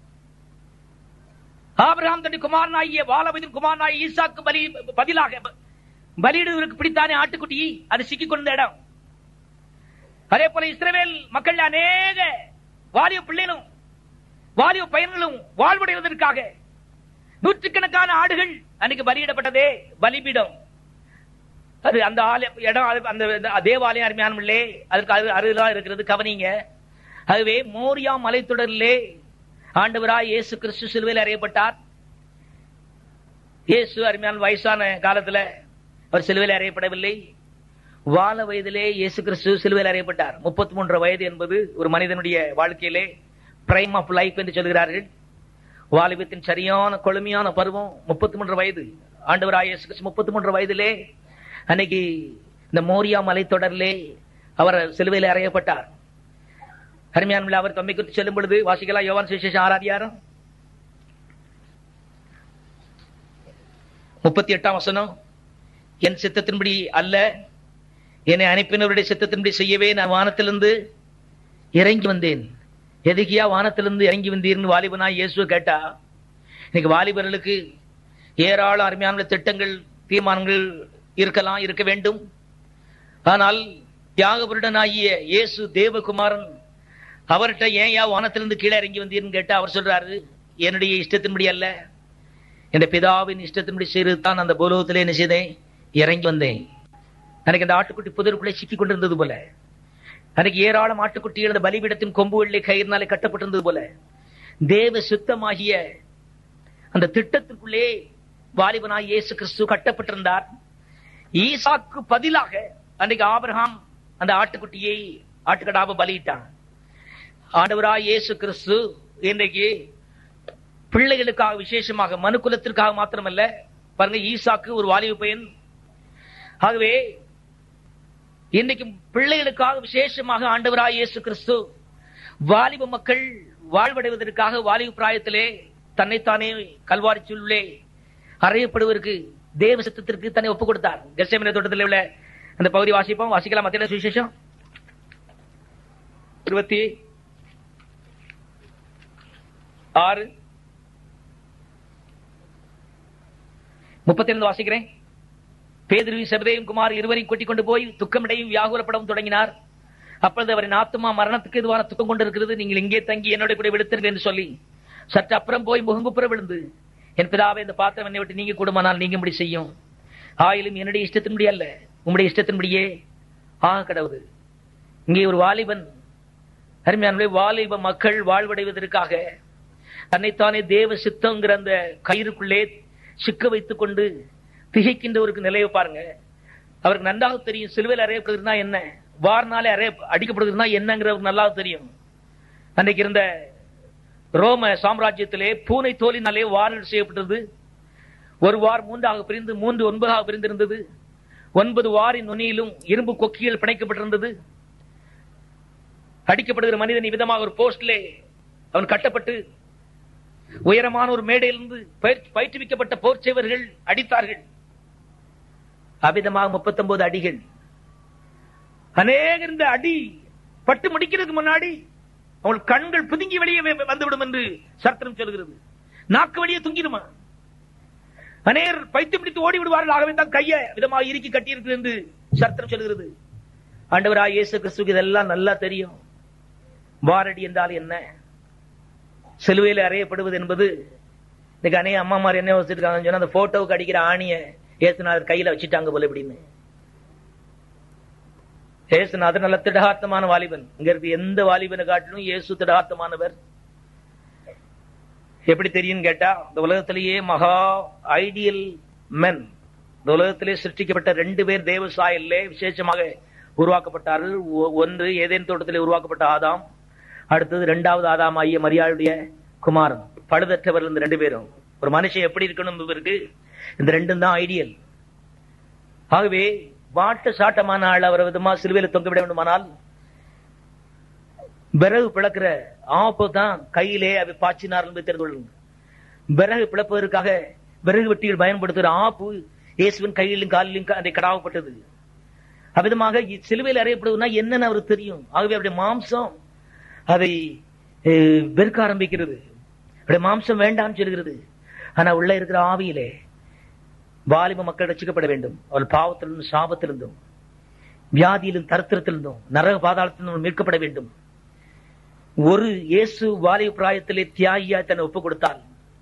ஆபிரகாம் தன் குமாரனாகிய வாலவதின் குமாரனாகிய ஈசாக்கு பலி பதிலாக பலியிடுவதற்கு பிடித்தானே ஆட்டுக்குட்டி அது சிக்கிக் கொண்ட இடம் அதே போல இஸ்ரவேல் மக்கள் அநேக வாலிப பிள்ளைகளும் வாலிப பையன்களும் வாழ்வடைவதற்காக நூற்றுக்கணக்கான ஆடுகள் அன்னைக்கு பலியிடப்பட்டதே பலிபீடம் அது அந்த ஆலயம் இடம் அது- அந்த அந்த தேவாலயம் அருமையானமில்லே அதற்கு அது அருகா இருக்கிறது கவனிங்க அதுவே மோரியா மலைத்தொடரிலே ஆண்டவராய் இயேசு கிறிஸ்து சிலுவையில் அறையப்பட்டார் இயேசு அருமையான வயசான காலத்துல அவர் சிலுவையில் அறையப்படவில்லை வாழ வயதிலே இயேசு கிறிஸ்து சிலுவையில் அறையப்பட்டார் முப்பத்தி மூன்று வயது என்பது ஒரு மனிதனுடைய வாழ்க்கையிலே பிரைம் ஆஃப் லைஃப் என்று சொல்கிறார்கள் வாலிபத்தின் சரியான கொழுமையான பருவம் முப்பத்தி மூன்று வயது ஆண்டவராய் இயேசு கிறிஸ்து முப்பத்தி மூன்று வயதிலே அன்னைக்கு இந்த மோரியா மலைத்தொடரிலே அவர் சிலுவையில் அறையப்பட்டார் அருமையான அவர் தம்மை குறித்து சொல்லும் பொழுது வாசிக்கலாம் யோவான் சுவிசேஷம் ஆராதியாரம் முப்பத்தி எட்டாம் வசனம் என் சித்தத்தின்படி அல்ல என்னை அனுப்பினவருடைய சித்தத்தின்படி செய்யவே நான் வானத்திலிருந்து இறங்கி வந்தேன் எதுக்கியா வானத்திலிருந்து இறங்கி வந்தீர்னு வாலிபனா இயேசுவை கேட்டா இன்னைக்கு வாலிபர்களுக்கு ஏராளம் அருமையான திட்டங்கள் தீர்மானங்கள் இருக்கலாம் இருக்க வேண்டும் ஆனால் தியாகபுருடனாகிய இயேசு தேவகுமாரன் அவர்கிட்ட ஏன் யா வானத்திலிருந்து கீழே இறங்கி வந்தீர்னு கேட்டா அவர் சொல்றாரு என்னுடைய இஷ்டத்தின்படி அல்ல என் பிதாவின் இஷ்டத்தின்படி செய்து தான் அந்த பூலோகத்திலே என்ன செய்தேன் இறங்கி வந்தேன் எனக்கு அந்த ஆட்டுக்குட்டி புதருக்குள்ளே சிக்கி கொண்டிருந்தது போல அன்னைக்கு ஏராளம் ஆட்டுக்குட்டிகள் அந்த பலிபீடத்தின் கொம்புகளிலே கயிறினாலே கட்டப்பட்டிருந்தது போல தேவ சுத்தமாகிய அந்த திட்டத்திற்குள்ளே வாலிபனாய் இயேசு கிறிஸ்து கட்டப்பட்டிருந்தார் ஈசாக்கு பதிலாக அன்னைக்கு ஆபிரகாம் அந்த ஆட்டுக்குட்டியை ஆட்டுக்கடாவை பலியிட்டான் ஆண்டவராய் இயேசு கிறிஸ்து இன்றைக்கு பிள்ளைகளுக்காக விசேஷமாக மனுக்குலத்திற்காக மாத்திரமல்ல பாருங்க ஈசாக்கு ஒரு வாலிப பையன் ஆகவே இன்னைக்கு பிள்ளைகளுக்காக விசேஷமாக ஆண்டவராய் இயேசு கிறிஸ்து வாலிப மக்கள் வாழ்வடைவதற்காக வாலிப பிராயத்திலே தன்னைத்தானே கல்வாரி சொல்லே அறையப்படுவதற்கு தேவ சித்தத்திற்கு தன்னை ஒப்புக் கொடுத்தார் கெசமன தோட்டத்தில் உள்ள அந்த பகுதி வாசிப்போம் வாசிக்கலாம் மத்திய சுவிசேஷம் இருபத்தி ஆறு முப்பத்தி ரெண்டு வாசிக்கிறேன் பேதிருவி செபதேயும் குமார் இருவரையும் கூட்டிக் கொண்டு போய் துக்கமிடையும் வியாகுலப்படவும் தொடங்கினார் அப்பொழுது அவரின் ஆத்மா மரணத்துக்கு எதுவான துக்கம் கொண்டிருக்கிறது நீங்கள் இங்கே தங்கி என்னோட கூட விழுத்திருங்க என்று சொல்லி சற்று அப்புறம் போய் முகங்குப்புற விழுந்து என் பிதாவை இந்த பாத்திரம் என்னை விட்டு நீங்க கூடுமானால் நீங்கும்படி செய்யும் ஆயிலும் என்னுடைய இஷ்டத்தின்படி அல்ல உம்முடைய இஷ்டத்தின்படியே ஆக கடவுது இங்கே ஒரு வாலிபன் அருமையான வாலிப மக்கள் வாழ்வடைவதற்காக தன்னைத்தானே தேவ சித்தங்கிற அந்த கயிறுக்குள்ளே சிக்க வைத்துக் கொண்டு திகைக்கின்றவருக்கு நிலையை பாருங்க அவருக்கு நன்றாக தெரியும் சிலுவையில் அறையப்படுகிறதுனா என்ன வார்னாலே அறைய அடிக்கப்படுகிறதுனா என்னங்கிறவருக்கு நல்லா தெரியும் அன்னைக்கு இருந்த ரோம சாம்ராஜ்யத்திலே பூனை தோலினாலே வாரில் செய்யப்பட்டது ஒரு வார் மூன்றாக பிரிந்து மூன்று ஒன்பதாக பிரிந்திருந்தது ஒன்பது வாரின் நுனியிலும் இரும்பு கொக்கிகள் பிணைக்கப்பட்டிருந்தது அடிக்கப்படுகிற மனிதன் விதமாக ஒரு போஸ்டிலே அவன் கட்டப்பட்டு உயரமான ஒரு மேடையிலிருந்து பயிற்சி- பயிற்றுவிக்கப்பட்ட போர் சேவர்கள் அடித்தார்கள் அவிதமாக முப்பத்தொன்பது அடிகள் அநேக இந்த அடி பட்டு முடிக்கிறதுக்கு முன்னாடி அவள் கண்கள் பிதுங்கி வெளியே வே- வந்துவிடும் என்று சர்த்தனம் சொல்கிறது நாக்கு வெளியே துங்கிடுமா அநேகர் பைத்தியம் பிடித்து ஓடி விடுவார்கள் ஆகவே தான் கையை விதமாக இறுக்கி கட்டியிருக்கு என்று சர்த்தனம் சொல்கிறது ஆண்டவராய் இயேசு கிறிஸ்துக்கு இதெல்லாம் நல்லா தெரியும் வாரடி என்றால் என்ன சிலுவையில் அறையப்படுவது என்பது இன்னைக்கு அநேக அம்மாமார் என்ன வச்சிருக்காங்கன்னு சொன்னா அந்த போட்டோவுக்கு அடிக்கிற ஆணிய ஏசுநாதர் கையில வச்சுட்டாங்க போல இப்படின்னு ஏசுநாதர் நல்ல திடகாத்தமான வாலிபன் இங்க இருக்க எந்த வாலிபனை காட்டிலும் இயேசு திடகாத்தமானவர் எப்படி தெரியும் கேட்டா இந்த உலகத்திலேயே மகா ஐடியல் மென் இந்த உலகத்திலே சிருஷ்டிக்கப்பட்ட ரெண்டு பேர் தேவ சாயல்லே விசேஷமாக உருவாக்கப்பட்டார்கள் ஒ- ஒன்று ஏதேன் தோட்டத்திலே உருவாக்கப்பட்ட ஆதாம் அடுத்தது இரண்டாவது ஆதாம் ஐய மரியாளுடைய குமாரன் பழுதற்றவர் இந்த ரெண்டு பேரும் ஒரு மனுஷன் எப்படி இருக்கணும் என்பதற்கு இந்த ரெண்டும் தான் ஐடியல் ஆகவே வாட்ட சாட்டமான ஆள் அவர் விதமா சிலுவையில தொங்க விட வேண்டுமானால் விறகு பிளக்கிற ஆப்பு தான் கையிலே அதை பாய்ச்சினார் என்று தெரிந்து கொள்ளுங்க விறகு பிளப்பதற்காக விறகு வெட்டிகள் பயன்படுத்துகிற ஆப்பு இயேசுவின் கையிலும் காலிலும் க- அதை கடாவப்பட்டது அவ்விதமாக இ- சிலுவையில் அறையப்படுவதுனா என்னன்னு அவருக்கு தெரியும் ஆகவே அவருடைய மாம்சம் அதை அஹ், வெறுக்க ஆரம்பிக்கிறது அவருடைய மாம்சம் வேண்டாம்னு சொல்கிறது ஆனா உள்ள இருக்கிற ஆவியிலே வாலிப மக்கள் ரட்சிக்கப்பட வேண்டும் அவள் பாவத்திலிருந்தும் சாபத்திலிருந்தும் வியாதியிலும் தரித்திரத்திலிருந்தும் நரக பாதாளத்திலிருந்தும் மீட்கப்பட வேண்டும் ஒரு இயேசு வாலிப பிராயத்திலே தியாகியாய் தன்னை ஒப்புக் கொடுத்தால்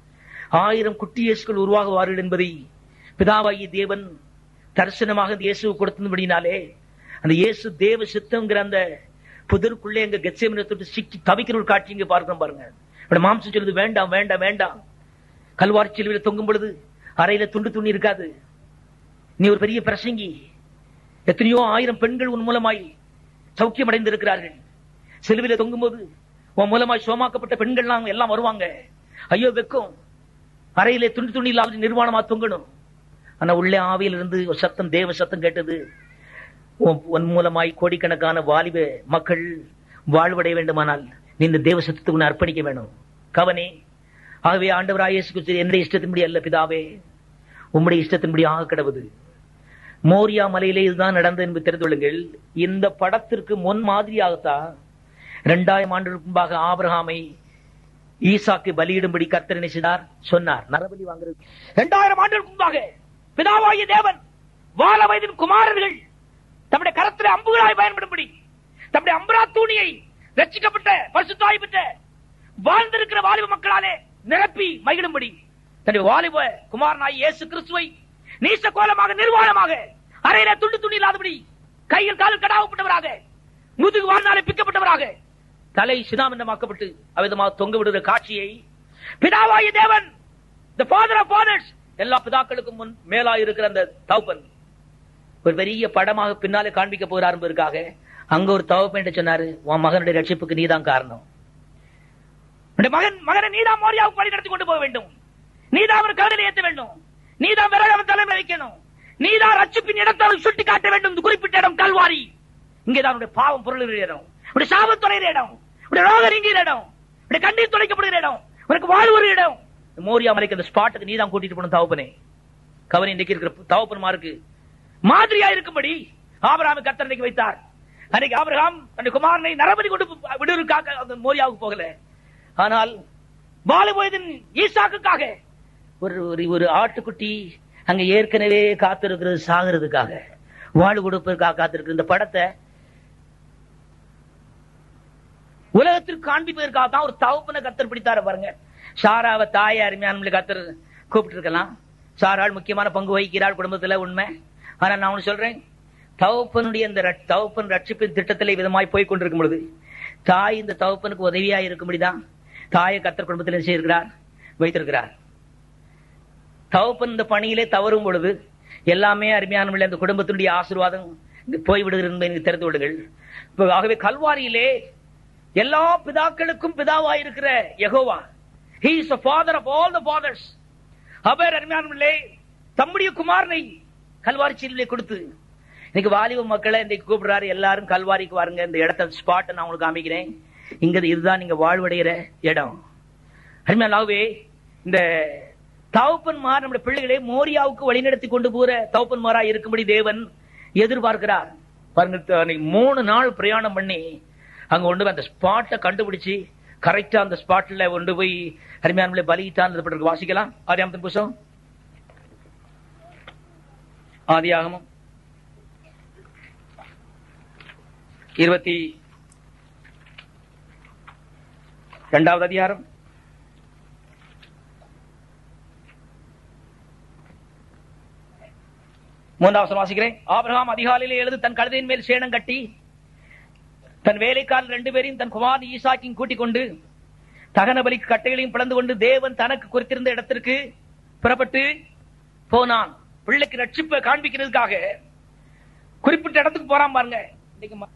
ஆயிரம் குட்டி இயேசுகள் உருவாகுவார்கள் என்பதை பிதாவாகி தேவன் தரிசனமாக இந்த இயேசு கொடுத்தபடினாலே அந்த இயேசு தேவ சித்தம்ங்கிற அந்த புதருக்குள்ளே எங்க கெச்சமினை தொட்டு சிக்கி தவிக்கிற ஒரு காட்சி இங்க பார்க்கிறோம் பாருங்க இப்படி மாம்சம் சொல்லுது வேண்டாம் வேண்டாம் வேண்டாம் கல்வாரி சிலுவையில் தொங்கும் பொழுது அறையில துண்டு துணி இருக்காது நீ ஒரு பெரிய பிரசங்கி எத்தனையோ ஆயிரம் பெண்கள் உன் மூலமாய் சௌக்கியம் அடைந்திருக்கிறார்கள் சிலுவையில தொங்கும்போது உன் மூலமாய் சோமாக்கப்பட்ட பெண்கள்லாம் எல்லாம் வருவாங்க ஐயோ வெக்கம் அறையிலே துண்டு துணி இல்லாத நிர்வாணமா தொங்கணும் ஆனா உள்ளே ஆவியில் இருந்து ஒரு சத்தம் தேவ சத்தம் கேட்டது உன் உன் மூலமாய் கோடிக்கணக்கான வாலிப மக்கள் வாழ்வடைய வேண்டுமானால் நீ இந்த தேவ சத்தத்துக்கு உன்னை அர்ப்பணிக்க வேணும் கவனே ஆகவே ஆண்டவராய் இயேசு கிறிஸ்து எந்த இஷ்டத்தின்படி அல்ல பிதாவே உம்முடைய இஷ்டத்தின்படி ஆக கிடவது மோரியா மலையிலே இதுதான் நடந்தது என்று தெரிந்து கொள்ளுங்கள் இந்த படத்திற்கு முன் மாதிரியாகத்தான் இரண்டாயிரம் ஆண்டுகளுக்கு முன்பாக ஆபிரகாமை ஈசாக்கு பலியிடும்படி கர்த்தர் என்ன செய்தார் சொன்னார் நரபலி வாங்குறது இரண்டாயிரம் ஆண்டுகளுக்கு முன்பாக பிதாவாகிய தேவன் வாழ வயதின் குமாரர்கள் தம்முடைய கரத்திலே அம்புகளாய் பயன்படும்படி தம்முடைய அம்பரா தூணியை ரட்சிக்கப்பட்ட பரிசுத்தாய் பெற்ற வாழ்ந்திருக்கிற வாலிப மக்களாலே நிரப்பி மகிழும்படி தன்னுடைய வாலிப குமாரனாய் இயேசு கிறிஸ்துவை நீச கோலமாக நிர்வாணமாக அறையில துண்டு துணி இல்லாதபடி கையில் காலில் கடாவப்பட்டவராக முதுகு வாழ்நாளை பிக்கப்பட்டவராக தலை சிதாமந்தமாக்கப்பட்டு அவ்விதமாக தொங்க விடுகிற காட்சியை பிதாவாகிய தேவன் the father of fathers எல்லா பிதாக்களுக்கும் முன் மேலாய் இருக்கிற அந்த தகப்பன் ஒரு பெரிய படமாக பின்னாலே காண்பிக்க போகிறார் என்பதற்காக அங்க ஒரு தகப்பன் சொன்னாரு உன் மகனுடைய ரட்சிப்புக்கு நீதான் காரணம் உன்னுடைய மகன் மகனை நீதான் மோரியாவுக்கு வழி நடத்தி கொண்டு போக வேண்டும் நீதான் அவர் கருதலை ஏற்ற வேண்டும் நீதான் விறகு அவன் தலைமை வைக்கணும் நீதான் ரட்சிப்பின் இடத்தை அவன் சுட்டி காட்ட வேண்டும் இந்த குறிப்பிட்ட இடம் கல்வாரி இங்கேதான் உன்னுடைய பாவம் பொருளுகிற இடம் உன்னுடைய சாபம் தொலைகிற இடம் உன்னுடைய ரோகம் நீங்கிற இடம் உன்னுடைய கண்ணீர் துளைக்கப்படுகிற இடம் உனக்கு வாழ்வுற இடம் மோரியா மலைக்கு அந்த ஸ்பாட்டுக்கு நீதான் கூட்டிட்டு போகணும் தகப்பனே கவனி இன்னைக்கு இருக்கிற தகப்பன்மாருக்கு மாதிரியா இருக்கும்படி ஆபிரகாமை கர்த்தர் இன்னைக்கு வைத்தார் அன்னைக்கு ஆபிரகாம் அந்த குமாரனை நரபலி கொண்டு விடுவதற்காக அந்த மோரியாவுக்கு போகல ஆனால் வாலிபோயதின் ஈசாக்குக்காக ஒரு ஒரு ஒரு ஆட்டுக்குட்டி அங்க ஏற்கனவே காத்திருக்கிறது சாகிறதுக்காக வாழ் கொடுப்பதற்காக காத்திருக்கிற இந்த படத்தை உலகத்திற்கு காண்பிப்பதற்காக தான் ஒரு தகப்பனை கத்தர் பிடித்தார பாருங்க சாராவை தாயை அருமையான கத்தர் கூப்பிட்டு இருக்கலாம் சாராள் முக்கியமான பங்கு வகிக்கிறாள் குடும்பத்துல உண்மை ஆனா நான் ஒண்ணு சொல்றேன் தகப்பனுடைய இந்த ரட்- தகப்பன் ரட்சிப்பின் திட்டத்திலே விதமாய் போய் கொண்டிருக்கும் பொழுது தாய் இந்த தகப்பனுக்கு உதவியா இருக்கும்படிதான் தாயை கத்தர் குடும்பத்தில் என்ன செய்திருக்கிறார் வைத்திருக்கிறார் தகப்பன் இந்த பணியிலே தவறும் பொழுது எல்லாமே அருமையான அந்த குடும்பத்தினுடைய ஆசீர்வாதம் போய்விடுகிறது என்பதை நீங்கள் தெரிந்து விடுங்கள் இப்ப ஆகவே கல்வாரியிலே எல்லா பிதாக்களுக்கும் பிதாவாயிருக்கிற Jehovah he is the father of all the fathers அவர் அருமையானவர்களே தம்முடைய குமாரனை கல்வாரி சீலிலே கொடுத்து இன்னைக்கு வாலிப மக்களை இன்னைக்கு கூப்பிடுறாரு எல்லாரும் கல்வாரிக்கு வாருங்க இந்த இடத்த ஸ்பாட்டை நான் உங்களுக்கு காமிக்கிறேன் இங்க இதுதான் நீங்க வாழ்வடைகிற இடம் அருமையாலாவே இந்த தகப்பன்மார் நம்முடைய பிள்ளைகளை மோரியாவுக்கு வழிநடத்தி கொண்டு போற தகப்பன்மாரா இருக்கும்படி தேவன் எதிர்பார்க்கிறார் பாருங்க த- அன்னைக்கு மூணு நாள் பிரயாணம் பண்ணி அங்க கொண்டு போய் அந்த ஸ்பாட்டை கண்டுபிடிச்சு கரெக்டா அந்த ஸ்பாட்ல கொண்டு போய் அருமையான பலியிட்டான் வாசிக்கலாம் ஆதியாமத்தின் புஸ்தகம் ஆதியாகமம் இருபத்தி இரண்டாவது அதிகாரம் மூன்றாவது வசனம் வாசிக்கிறேன் ஆபிரகாம் அதிகாலையிலே எழுது தன் கழுதையின் மேல் சேணம் கட்டி தன் வேலைக்காரர் ரெண்டு பேரையும் தன் குமார் ஈசாக்கியும் கூட்டிக் கொண்டு தகன பலிக்கு கட்டைகளையும் பிளந்து கொண்டு தேவன் தனக்கு குறித்திருந்த இடத்திற்கு புறப்பட்டு போனான் பிள்ளைக்கு ரட்சிப்பை காண்பிக்கிறதுக்காக குறிப்பிட்ட இடத்துக்கு போறான் பாருங்க இன்னைக்கு ம-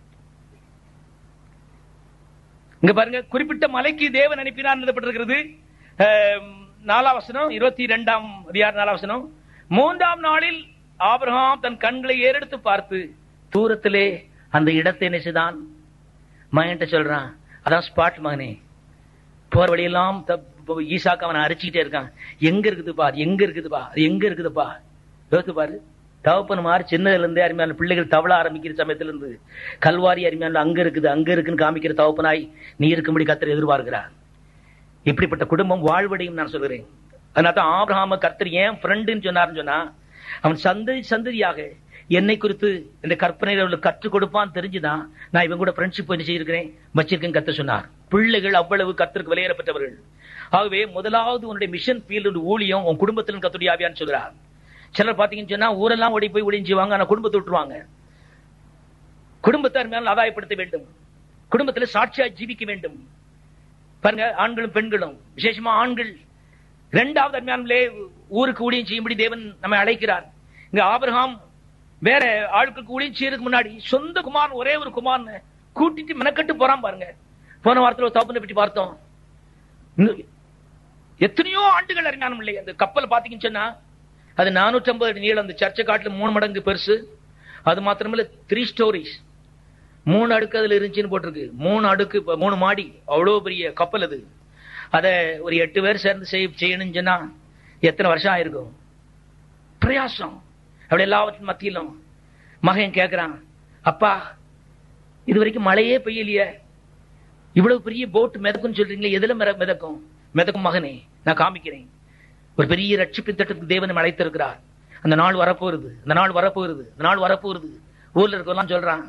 இங்க பாருங்க குறிப்பிட்ட மலைக்கு தேவன் அனுப்பினார் எழுதப்பட்டிருக்கிறது ஆம், நாலாம் வசனம் இருபத்தி இரண்டாம் அதிகார நாலாம் வசனம் மூன்றாம் நாளில் ஆபிரகாம் தன் கண்களை ஏறெடுத்து பார்த்து தூரத்திலே அந்த இடத்தை என்ன செய்தான் மகன்கிட்ட சொல்றான் அதான் ஸ்பாட் மகனே போற வழியெல்லாம் தப்~ ஈசாக்கு அவனை அரிச்சுக்கிட்டே இருக்கான் எங்க இருக்குதுப்பா அது எங்க இருக்குதுப்பா அது எங்க இருக்குதுப்பா யோசித்து பாரு தகப்பன் மாதிரி சின்னதுல இருந்தே அருமையான பிள்ளைகள் தவள ஆரம்பிக்கிற சமயத்துல இருந்து கல்வாரி அருமையான அங்க இருக்குது அங்க இருக்குன்னு காமிக்கிற தகப்பனாய் நீ இருக்கும்படி கத்தர் எதிர்பார்க்கிறார் இப்படிப்பட்ட குடும்பம் வாழ்வடையும் நான் சொல்கிறேன் அதனால தான் ஆபிரகாம கர்த்தர் ஏன் ஃப்ரெண்டுன்னு சொன்னார்னு சொன்னா அவன் சந்ததி சந்ததியாக என்னை குறித்து இந்த கற்பனை அவளுக்கு கற்றுக் கொடுப்பான்னு தெரிஞ்சுதான் நான் இவன் கூட ஃப்ரெண்ட்ஷிப் பண்ணி செய்திருக்கிறேன் வச்சிருக்கேன் கத்த சொன்னார் பிள்ளைகள் அவ்வளவு கத்திற்கு விலையேறப்பட்டவர்கள் ஆகவே முதலாவது உன்னுடைய மிஷன் ஃபீல்டு ஊழியம் உன் குடும்பத்திலும் கத்துடைய ஆவியான்னு சொல்றார் சிலர் பாத்தீங்கன்னு சொன்னா ஊரெல்லாம் ஓடி போய் ஒளிஞ்சுவாங்க ஆனா குடும்பத்தை விட்டுருவாங்க குடும்பத்தார் மேல் ஆதாயப்படுத்த வேண்டும் குடும்பத்துல சாட்சியா ஜீவிக்க வேண்டும் பாருங்க ஆண்களும் பெண்களும் விசேஷமா ஆண்கள் இரண்டாவது அருமையானே ஊருக்கு ஊழியம் செய்யும்படி தேவன் நம்மை அழைக்கிறார் இங்க ஆபிரகாம் வேற ஆட்களுக்கு ஊழியம் செய்யறதுக்கு முன்னாடி சொந்த குமாரன் ஒரே ஒரு குமாரன் கூட்டிட்டு மெனக்கட்டு போறான் பாருங்க போன வாரத்துல ஒரு தகப்பனை பற்றி பார்த்தோம் இன்னும் எத்தனையோ ஆண்டுகள் அறிஞானம் இல்லை அந்த கப்பல் பாத்தீங்கன்னு சொன்னா அது 450 அடி நீளம் அந்த சர்ச்சை காட்டுல மூணு மடங்கு பெருசு அது மாத்திரமில்ல த்ரீ ஸ்டோரிஸ் மூணு அடுக்கு அதுல இருந்துச்சுன்னு போட்டிருக்கு மூணு அடுக்கு இப்ப மூணு மாடி அவ்வளவு பெரிய கப்பல் அது அத ஒரு எட்டு பேர் சேர்ந்து செய் செய்யணும்னு சொன்னா எத்தனை வருஷம் ஆயிருக்கும் பிரயாசம் அப்படி எல்லாவற்றின் மத்தியிலும் மகன் கேக்குறான் அப்பா இது வரைக்கும் மழையே பெய்யலையே இவ்வளவு பெரிய போட் மிதக்கும்னு சொல்றீங்களே எதுல மித- மிதக்கும் மிதக்கும் மகனே நான் காமிக்கிறேன் ஒரு பெரிய ரட்சிப்பின் திட்டத்துக்கு தேவன் அழைத்திருக்கிறார் அந்த நாள் வரப்போகுது அந்த நாள் வரப்போகுது அந்த நாள் வரப்போகுது ஊர்ல இருக்கெல்லாம் சொல்றான்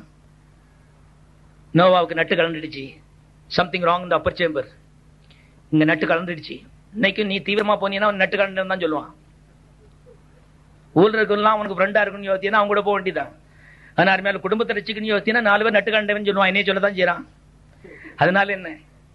நோவாவுக்கு நட்டு கலந்துடுச்சு சம்திங் ராங் இந்த அப்பர் சேம்பர் இங்க நட்டு கலந்துடுச்சு இன்னைக்கு நீ தீவிரமா போனீங்கன்னா அவன் நட்டு கலந்து தான் சொல்லுவான் ஊர்ல இருக்கலாம் அவனுக்கு ஃப்ரெண்டா இருக்குன்னு யோசித்தீங்கன்னா அவங்க கூட போக வேண்டியதான் அதனால மேல குடும்பத்தை ரசிக்கணும்னு யோசித்தீங்கன்னா நாலு பேர் நட்டு கண்டவன் சொல்லுவான் என்னைய சொல்லதான் செய்யறான் அதனால என்ன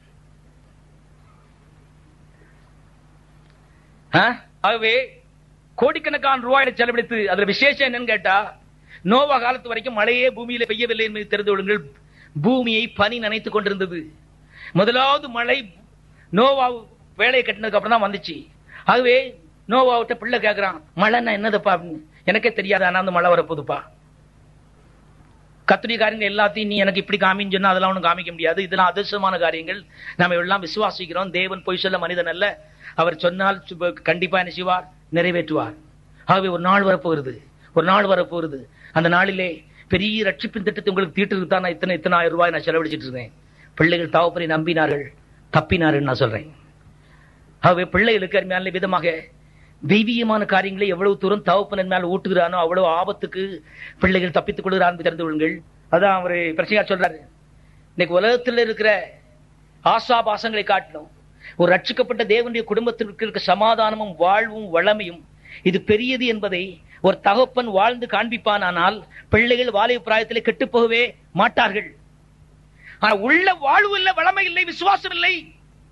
ஆ? ஆகவே கோடிக்கணக்கான ரூபாயை செலவழித்து அதுல விசேஷம் என்னன்னு கேட்டா நோவா காலத்து வரைக்கும் மழையே பூமியில பெய்யவில்லை என்பதை தெரிந்து கொள்ளுங்கள் பூமியை பனி நனைத்துக் கொண்டிருந்தது முதலாவது மழை நோவா வேலையை கட்டினதுக்கு அப்புறம் தான் வந்துச்சு ஆகவே நோவாவிட்ட பிள்ளை கேக்குறான் மழைன்னா என்னதுப்பா அப்படின்னு எனக்கே தெரியாது ஆனா அந்த மழை வரப்போகுதுப்பா கத்துடைய காரியங்கள் எல்லாத்தையும் நீ எனக்கு இப்படி காமின்னு சொன்னா அதெல்லாம் ஒன்றும் காமிக்க முடியாது இதெல்லாம் அதிர்ஷ்டமான காரியங்கள் நாம எல்லாம் விசுவாசிக்கிறோம் தேவன் பொய் சொல்ல மனிதன் அல்ல அவர் சொன்னால் சுப- கண்டிப்பா என்ன செய்வார் நிறைவேற்றுவார் ஆகவே ஒரு நாள் வரப்போகிறது ஒரு நாள் வரப்போகிறது அந்த நாளிலே பெரிய ரட்சிப்பின் திட்டத்தை உங்களுக்கு தீட்டுக்கு தான் நான் இத்தனை இத்தனை ஆயிரம் ரூபாய் நான் செலவழிச்சிட்டு இருந்தேன் பிள்ளைகள் தாவப்பரை நம்பினார்கள் தப்பினார்கள் நான் சொல்றேன் ஆகவே பிள்ளைகளுக்கு அருமையான விதமாக தெய்வீகமான காரியங்களை எவ்வளவு தூரம் தகப்பனன் மேல் ஊட்டுகிறானோ அவ்வளவு ஆபத்துக்கு பிள்ளைகள் தப்பித்துக் கொள்கிறான் தெரிந்து கொள்ளுங்கள் அதான் அவரு பிரச்சனையா சொல்றாரு இன்னைக்கு உலகத்தில் இருக்கிற ஆசாபாசங்களை காட்டிலும் ஒரு ரட்சிக்கப்பட்ட தேவனுடைய குடும்பத்திற்கு இருக்க சமாதானமும் வாழ்வும் வளமையும் இது பெரியது என்பதை ஒரு தகப்பன் வாழ்ந்து காண்பிப்பானால் பிள்ளைகள் வாலிப பிராயத்திலே கெட்டுப் போகவே மாட்டார்கள் ஆனா உள்ள வாழ்வு இல்லை வளமை இல்லை விசுவாசம் இல்லை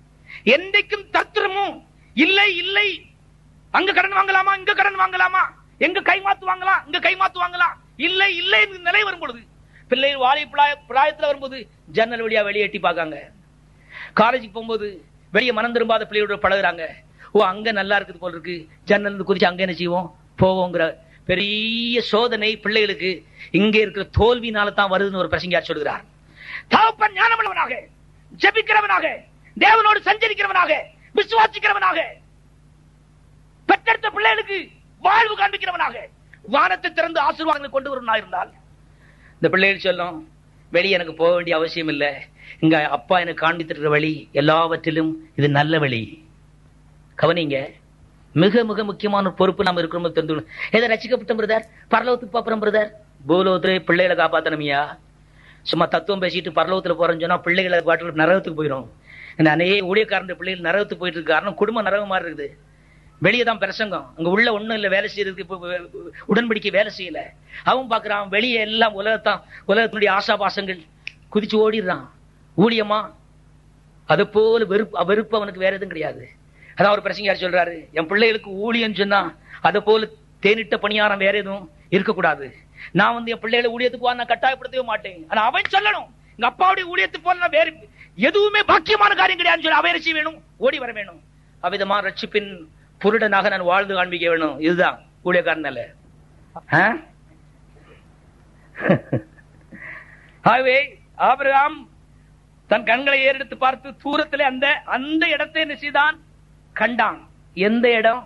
என்றைக்கும் தத்திரமும் இல்லை இல்லை அங்க கடன் வாங்கலாமா இங்க கடன் வாங்கலாமா எங்க கை மாத்து வாங்கலாம் இங்க கை மாத்து வாங்கலாம் இல்லை இல்லை என்கிற நிலை வரும் பொழுது பிள்ளைகள் வாழை பிராய- பிராயத்துல வரும்போது ஜன்னல் வழியா வெளியே எட்டி பார்க்காங்க காலேஜுக்கு போகும்போது வெளியே மனம் திரும்பாத பிள்ளைகளோட பழகுறாங்க ஓ அங்க நல்லா இருக்குது போல இருக்கு ஜன்னல் இருந்து குதிச்சு அங்க என்ன செய்வோம் போவோங்கிற பெரிய சோதனை பிள்ளைகளுக்கு இங்க இருக்கிற தோல்வினால தான் வருதுன்னு ஒரு பிரசங்கியார் சொல்கிறார் தகப்பன் ஞானமுள்ளவனாக ஜெபிக்கிறவனாக தேவனோடு சஞ்சரிக்கிறவனாக விசுவாசிக்கிறவனாக பெற்றெடுத்த பிள்ளைகளுக்கு வாழ்வு காண்பிக்கிறவனாக வானத்தை திறந்து ஆசீர்வாதங்களை கொண்டு வருவனாக இருந்தால் இந்த பிள்ளைகள் சொல்லும் வெளியே எனக்கு போக வேண்டிய அவசியம் இல்லை இங்க அப்பா எனக்கு காண்பித்திருக்கிற வழி எல்லாவற்றிலும் இது நல்ல வழி கவனிங்க மிக மிக முக்கியமான ஒரு பொறுப்பு நாம இருக்கிறோம் தெரிந்து எதை ரசிக்கப்பட்ட பிரதர் பரலோகத்துக்கு பாப்புறம் பிரதர் பூலோகத்துல பிள்ளைகளை காப்பாத்தனமியா சும்மா தத்துவம் பேசிட்டு பரலோகத்துல போறேன்னு சொன்னா பிள்ளைகளை பாட்டு நரகத்துக்கு போயிடும் இந்த அநேக ஊழியக்காரன் பிள்ளைகள் நரகத்துக்கு போயிட்டு இருக்கு காரணம் குடும்பம் நரகம் மாதிரி இருக்குது வெளியே தான் பிரசங்கம் அங்க உள்ள ஒண்ணும் இல்ல வேலை செய்யறதுக்கு இப்ப உடன்படிக்கை வேலை செய்யல அவன் பாக்குறான் வெளியே எல்லாம் உலகத்தான் உலகத்தினுடைய ஆசாபாசங்கள் குதிச்சு ஓடிடுறான் ஊழியமா அது போல வெறுப்பு வெறுப்பு அவனுக்கு வேற எதுவும் கிடையாது அதான் ஒரு பிரசங்க யார் சொல்றாரு என் பிள்ளைகளுக்கு ஊழியம் சொன்னா அது போல தேனிட்ட பணியாரம் வேற எதுவும் இருக்கக்கூடாது நான் வந்து என் பிள்ளைகளை ஊழியத்துக்கு வா நான் கட்டாயப்படுத்தவே மாட்டேன் ஆனா அவன் சொல்லணும் எங்க அப்பாவுடைய ஊழியத்துக்கு போல நான் வேற எதுவுமே பாக்கியமான காரியம் கிடையாதுன்னு சொல்லி அவன் ரசி வேணும் ஓடி வர வேணும் அவ்விதமா ரட்சிப்பின் புருடனாக நான் வாழ்ந்து காண்பிக்க வேணும் இதுதான் ஊழியக்காரன் அல்ல ஆ? ஆகவே ஆபிரகாம் தன் கண்களை ஏறெடுத்து பார்த்து தூரத்திலே அந்த அந்த இடத்தை என்ன செய்தான் கண்டான் எந்த இடம்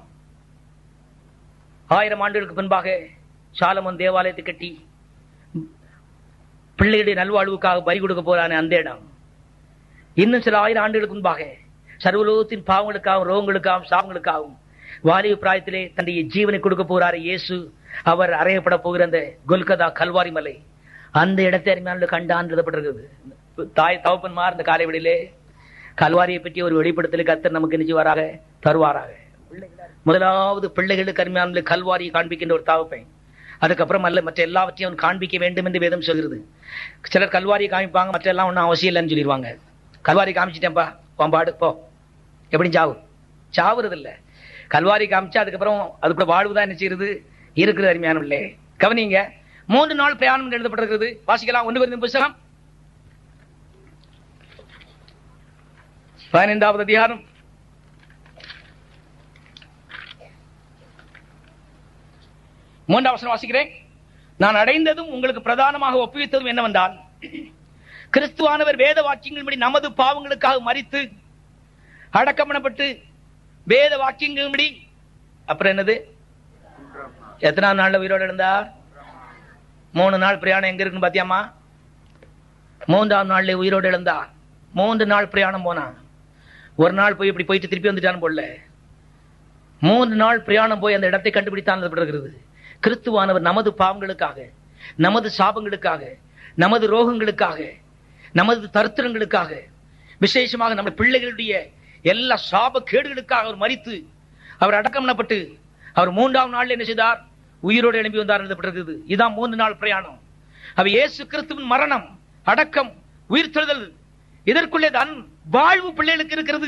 ஆயிரம் ஆண்டுகளுக்கு பின்பாக சாலமன் தேவாலயத்தை கட்டி பிள்ளைகளுடைய நல்வாழ்வுக்காக பறி கொடுக்க போறானே அந்த இடம் இன்னும் சில ஆயிரம் ஆண்டுகளுக்கு முன்பாக சர்வலோகத்தின் பாவங்களுக்காகவும் ரோகங்களுக்காகவும் சாபங்களுக்காகவும் வாலிப பிராயத்திலே தன்னுடைய ஜீவனை கொடுக்க போறாரு இயேசு அவர் அறையப்பட போகிற அந்த கொல்கதா கல்வாரி மலை அந்த இடத்தை அருமையான கண்டான் எழுதப்பட்டிருக்குது தாய் தவப்பன்மார் இந்த காலைவெளியிலே கல்வாரியை பற்றி ஒரு வெளிப்படுத்தலை கத்தர் நமக்கு நிச்சயவாராக தருவாராக முதலாவது பிள்ளைகளுக்கு அருமையான கல்வாரியை காண்பிக்கின்ற ஒரு தவப்பை அதுக்கப்புறம் அல்ல மற்ற எல்லாவற்றையும் அவன் காண்பிக்க வேண்டும் என்று வேதம் சொல்கிறது சிலர் கல்வாரியை காமிப்பாங்க மற்ற எல்லாம் ஒன்றும் அவசியம் இல்லைன்னு சொல்லிடுவாங்க கல்வாரி காமிச்சிட்டேன்ப்பா பாடு போ எப்படி சாவு சாவுறது இல்ல கல்வாரி காமிச்சா அதுக்கப்புறம் அதுக்குள்ள வாழ்வுதான் என்ன செய்யுது இருக்குது அருமையான பிள்ளை கவனிங்க மூன்று நாள் பிரயாணம் என்று எழுதப்பட்டிருக்கிறது வாசிக்கலாம் ஒன்று வருது புஸ்தகம் பதினைந்தாவது அதிகாரம் மூன்றாம் வசனம் வாசிக்கிறேன் நான் அடைந்ததும் உங்களுக்கு பிரதானமாக ஒப்புவித்ததும் என்னவென்றால் கிறிஸ்துவானவர் வேத வாக்கியங்களின்படி நமது பாவங்களுக்காக மறித்து அடக்கம் பண்ணப்பட்டு வேத வாக்கியங்களின்படி அப்புறம் என்னது எத்தனாம் நாள்ல உயிரோடு இருந்தார் மூணு நாள் பிரயாணம் எங்க இருக்குன்னு பாத்தியாமா மூன்றாம் நாள்ல உயிரோடு எழுந்தார் மூன்று நாள் பிரயாணம் போனான் ஒரு நாள் போய் இப்படி போயிட்டு திருப்பி வந்துட்டான்னு போடல மூன்று நாள் பிரயாணம் போய் அந்த இடத்தை கண்டுபிடித்தான் எழுதப்படுகிறது கிறிஸ்துவானவர் நமது பாவங்களுக்காக நமது சாபங்களுக்காக நமது ரோகங்களுக்காக நமது தருத்திரங்களுக்காக விசேஷமாக நம்ம பிள்ளைகளுடைய எல்லா சாப கேடுகளுக்காக அவர் மறித்து அவர் அடக்கம் பண்ணப்பட்டு அவர் மூன்றாம் நாள் என்ன செய்தார் உயிரோடு எழுப்பி வந்தார் எழுதப்பட்டிருக்கிறது இதான் மூன்று நாள் பிரயாணம் அவர் இயேசு கிறிஸ்துவின் மரணம் அடக்கம் உயிர்த்தெழுதல் இதற்குள்ளே தான் வாழ்வு பிள்ளைகளுக்கு இருக்கிறது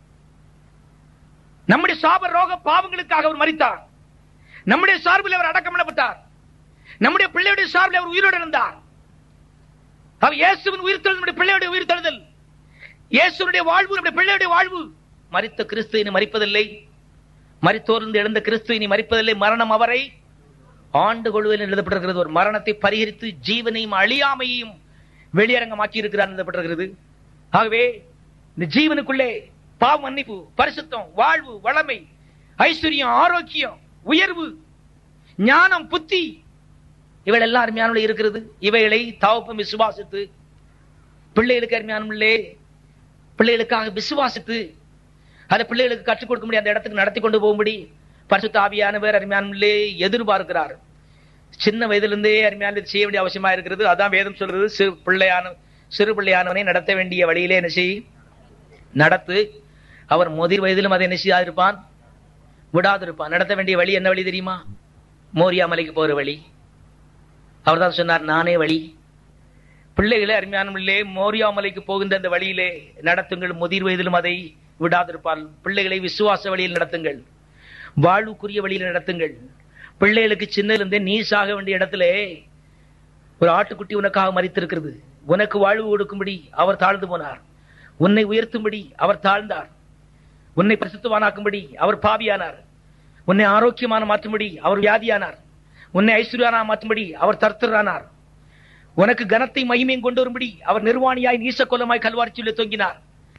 நம்முடைய சாப ரோக பாவங்களுக்காக அவர் மறித்தார் நம்முடைய சார்பில் அவர் அடக்கம் பண்ணப்பட்டார் நம்முடைய பிள்ளையுடைய சார்பில் அவர் உயிரோடு இருந்தார் அவர் இயேசுவின் உயிர்த்தெழுதல் நம்முடைய பிள்ளையுடைய உயிர்த்தெழுதல் இயேசுடைய வாழ்வு நம்முடைய பிள்ளையுடைய வாழ்வு மரித்த கிறிஸ்து இனி மறிப்பதில்லை மரித்தோர்ந்து எழுந்த கிறிஸ்து இனி மறிப்பதில்லை மரணம் அவரை ஆண்டு கொள்வதில் எழுதப்பட்டிருக்கிறது ஒரு மரணத்தை பரிகரித்து ஜீவனையும் அழியாமையையும் வெளியரங்கமாக்கி இருக்கிறார் எழுதப்பட்டிருக்கிறது ஆகவே இந்த ஜீவனுக்குள்ளே பாவ மன்னிப்பு பரிசுத்தம் வாழ்வு வளமை ஐஸ்வர்யம் ஆரோக்கியம் உயர்வு ஞானம் புத்தி இவைகள் எல்லாம் அருமையான இருக்கிறது இவைகளை தவப்பம் விசுவாசித்து பிள்ளைகளுக்கு அருமையானே பிள்ளைகளுக்காக விசுவாசித்து அதை பிள்ளைகளுக்கு கற்றுக் கொடுக்க முடியாத அந்த இடத்துக்கு நடத்தி கொண்டு போகும்படி பரிசுத்த ஆவியானவர் அருமையானே எதிர்பார்க்கிறார் சின்ன வயதிலிருந்தே அருமையான செய்ய வேண்டிய அவசியமா இருக்கிறது அதான் வேதம் சொல்றது சிறு பிள்ளையான சிறு பிள்ளையானவனை நடத்த வேண்டிய வழியிலே என்ன செய் நடத்து அவர் முதிர் வயதிலும் அதை என்ன செய்யாதிருப்பான் விடாதிருப்பான் நடத்த வேண்டிய வழி என்ன வழி தெரியுமா மோரியா மலைக்கு போற வழி அவர் தான் சொன்னார் நானே வழி பிள்ளைகளே அருமையான பிள்ளை மோரியா மலைக்கு போகின்ற அந்த வழியிலே நடத்துங்கள் முதிர் வயதிலும் அதை விடாதிருப்பால் பிள்ளைகளை விசுவாச வழியில் நடத்துங்கள் வாழ்வுக்குரிய வழியில் நடத்துங்கள் பிள்ளைகளுக்கு சின்னதிலிருந்தே நீ சாக வேண்டிய இடத்துல ஒரு ஆட்டுக்குட்டி உனக்காக மறித்திருக்கிறது உனக்கு வாழ்வு கொடுக்கும்படி அவர் தாழ்ந்து போனார் உன்னை உயர்த்தும்படி அவர் தாழ்ந்தார் உன்னை பிரசித்தவானாக்கும்படி அவர் பாவியானார் உன்னை ஆரோக்கியமான மாற்றும்படி அவர் வியாதியானார் உன்னை ஐஸ்வர்யானா மாற்றும்படி அவர் தர்த்தரானார் உனக்கு கனத்தை மகிமையும் கொண்டு வரும்படி அவர் நிர்வாணியாய் நீசக்கொல்லமாய் கல்வாரிச்சியில் தொங்கினார்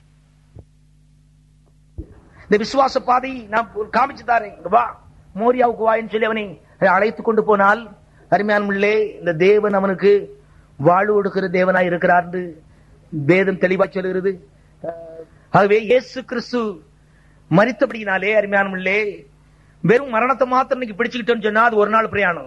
இந்த விசுவாச பாதை நான் காமிச்சு தாரேன் இங்க வா மோரியாவுக்கு வாயின்னு சொல்லி அவனை அழைத்து கொண்டு போனால் அருமையான உள்ளே இந்த தேவன் அவனுக்கு வாழ்வு கொடுக்கிற தேவனாய் இருக்கிறார் என்று வேதம் தெளிவா சொல்லுகிறது அஹ், ஆகவே இயேசு கிறிஸ்து மரித்தபடினாலே அருமையான உள்ளே வெறும் மரணத்தை மாத்திரம் இன்னைக்கு பிடிச்சுக்கிட்டோம்னு சொன்னா அது ஒரு நாள் பிரயாணம்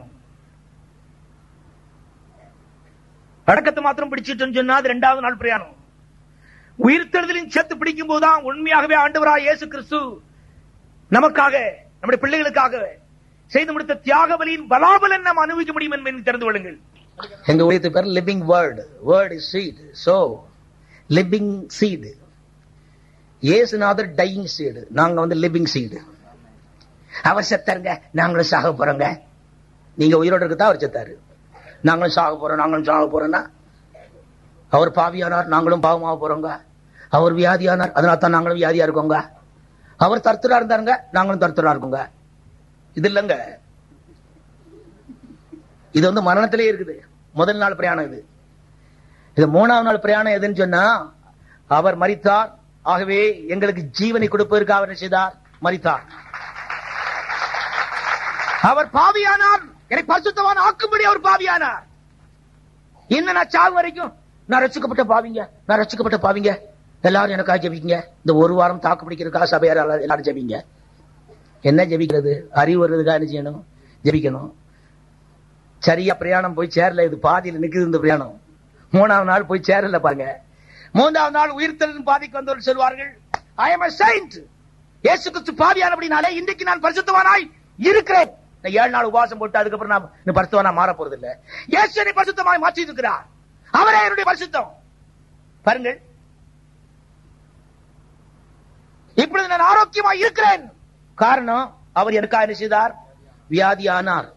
அடக்கத்தை மாத்திரம் பிடிச்சிட்டோம்னு சொன்னா அது ரெண்டாவது நாள் பிரயாணம் உயிர்த்தெழுதலின் சேர்த்து பிடிக்கும் போதுதான் உண்மையாகவே ஆண்டவராய் இயேசு கிறிஸ்து நமக்காக நம்முடைய பிள்ளைகளுக்காக செய்து முடித்த தியாக வழியின் பலாபலன் நாம் அனுபவிக்க முடியும் என்பதை தெரிந்து கொள்ளுங்கள் எங்க ஊழியத்து பேர் living word word is seed so living seed ஏசுநாதர் டையிங் சீடு நாங்க வந்து லிவிங் சீடு அவர் செத்தாருங்க நாங்களும் சாக போறோங்க நீங்க உயிரோட இருக்கதான் அவர் செத்தாரு நாங்களும் சாக போறோம் நாங்களும் சாக போறோம்னா அவர் பாவியானார் நாங்களும் பாவமாக போறோங்க அவர் வியாதியானார் அதனால தான் நாங்களும் வியாதியா இருக்கோங்க அவர் தர்த்தரா இருந்தாருங்க நாங்களும் தர்த்தரா இருக்கோங்க இது இல்லைங்க இது வந்து மரணத்திலே இருக்குது முதல் நாள் பிரயாணம் இது இது மூணாவது நாள் பிரயாணம் எதுன்னு சொன்னா அவர் மரித்தார் ஆகவே எங்களுக்கு ஜீவனை கொடுப்பதற்கு அவர் என்ன செய்தார் மரித்தார் அவர் பாவியானார் என்னை பரிசுத்தவான் ஆக்கும்படி அவர் பாவியானார் என்ன நான் சாவு வரைக்கும் நான் ரசிக்கப்பட்ட பாவிங்க நான் ரசிக்கப்பட்ட பாவிங்க எல்லாரும் எனக்காக ஜெபிங்க இந்த ஒரு வாரம் தாக்கு பிடிக்கிறதுக்காக சபையார் எல்லாரும் எல்லாரும் ஜெபிங்க என்ன ஜெபிக்கிறது அறிவு வர்றதுக்காக என்ன செய்யணும் ஜெபிக்கணும் சரியா பிரயாணம் போய் சேரல இது பாதியில நிக்குது இந்த பிரயாணம் மூணாவது நாள் போய் சேரல பாருங்க மூன்றாவது நாள் உயிர்த்தலின் பாதிக்கு வந்தவர்கள் சொல்வார்கள் ஐ எம் செயின்ட் இயேசு கிறிஸ்து பாவியானபடினாலே இன்றைக்கு நான் பரிசுத்தவானாய் இருக்கிறேன் நான் ஏழு நாள் உபவாசம் போட்டு அதுக்கப்புறம் நான் இன்னும் பரிசுத்தவானா மாற போறது இல்ல இயேசு என்னை பரிசுத்தமாய் மாற்றி இருக்கிறார் அவரே என்னுடைய பரிசுத்தம் பாருங்கள் இப்பொழுது நான் ஆரோக்கியமாய் இருக்கிறேன் காரணம் அவர் எனக்காக என்ன செய்தார் வியாதியானார்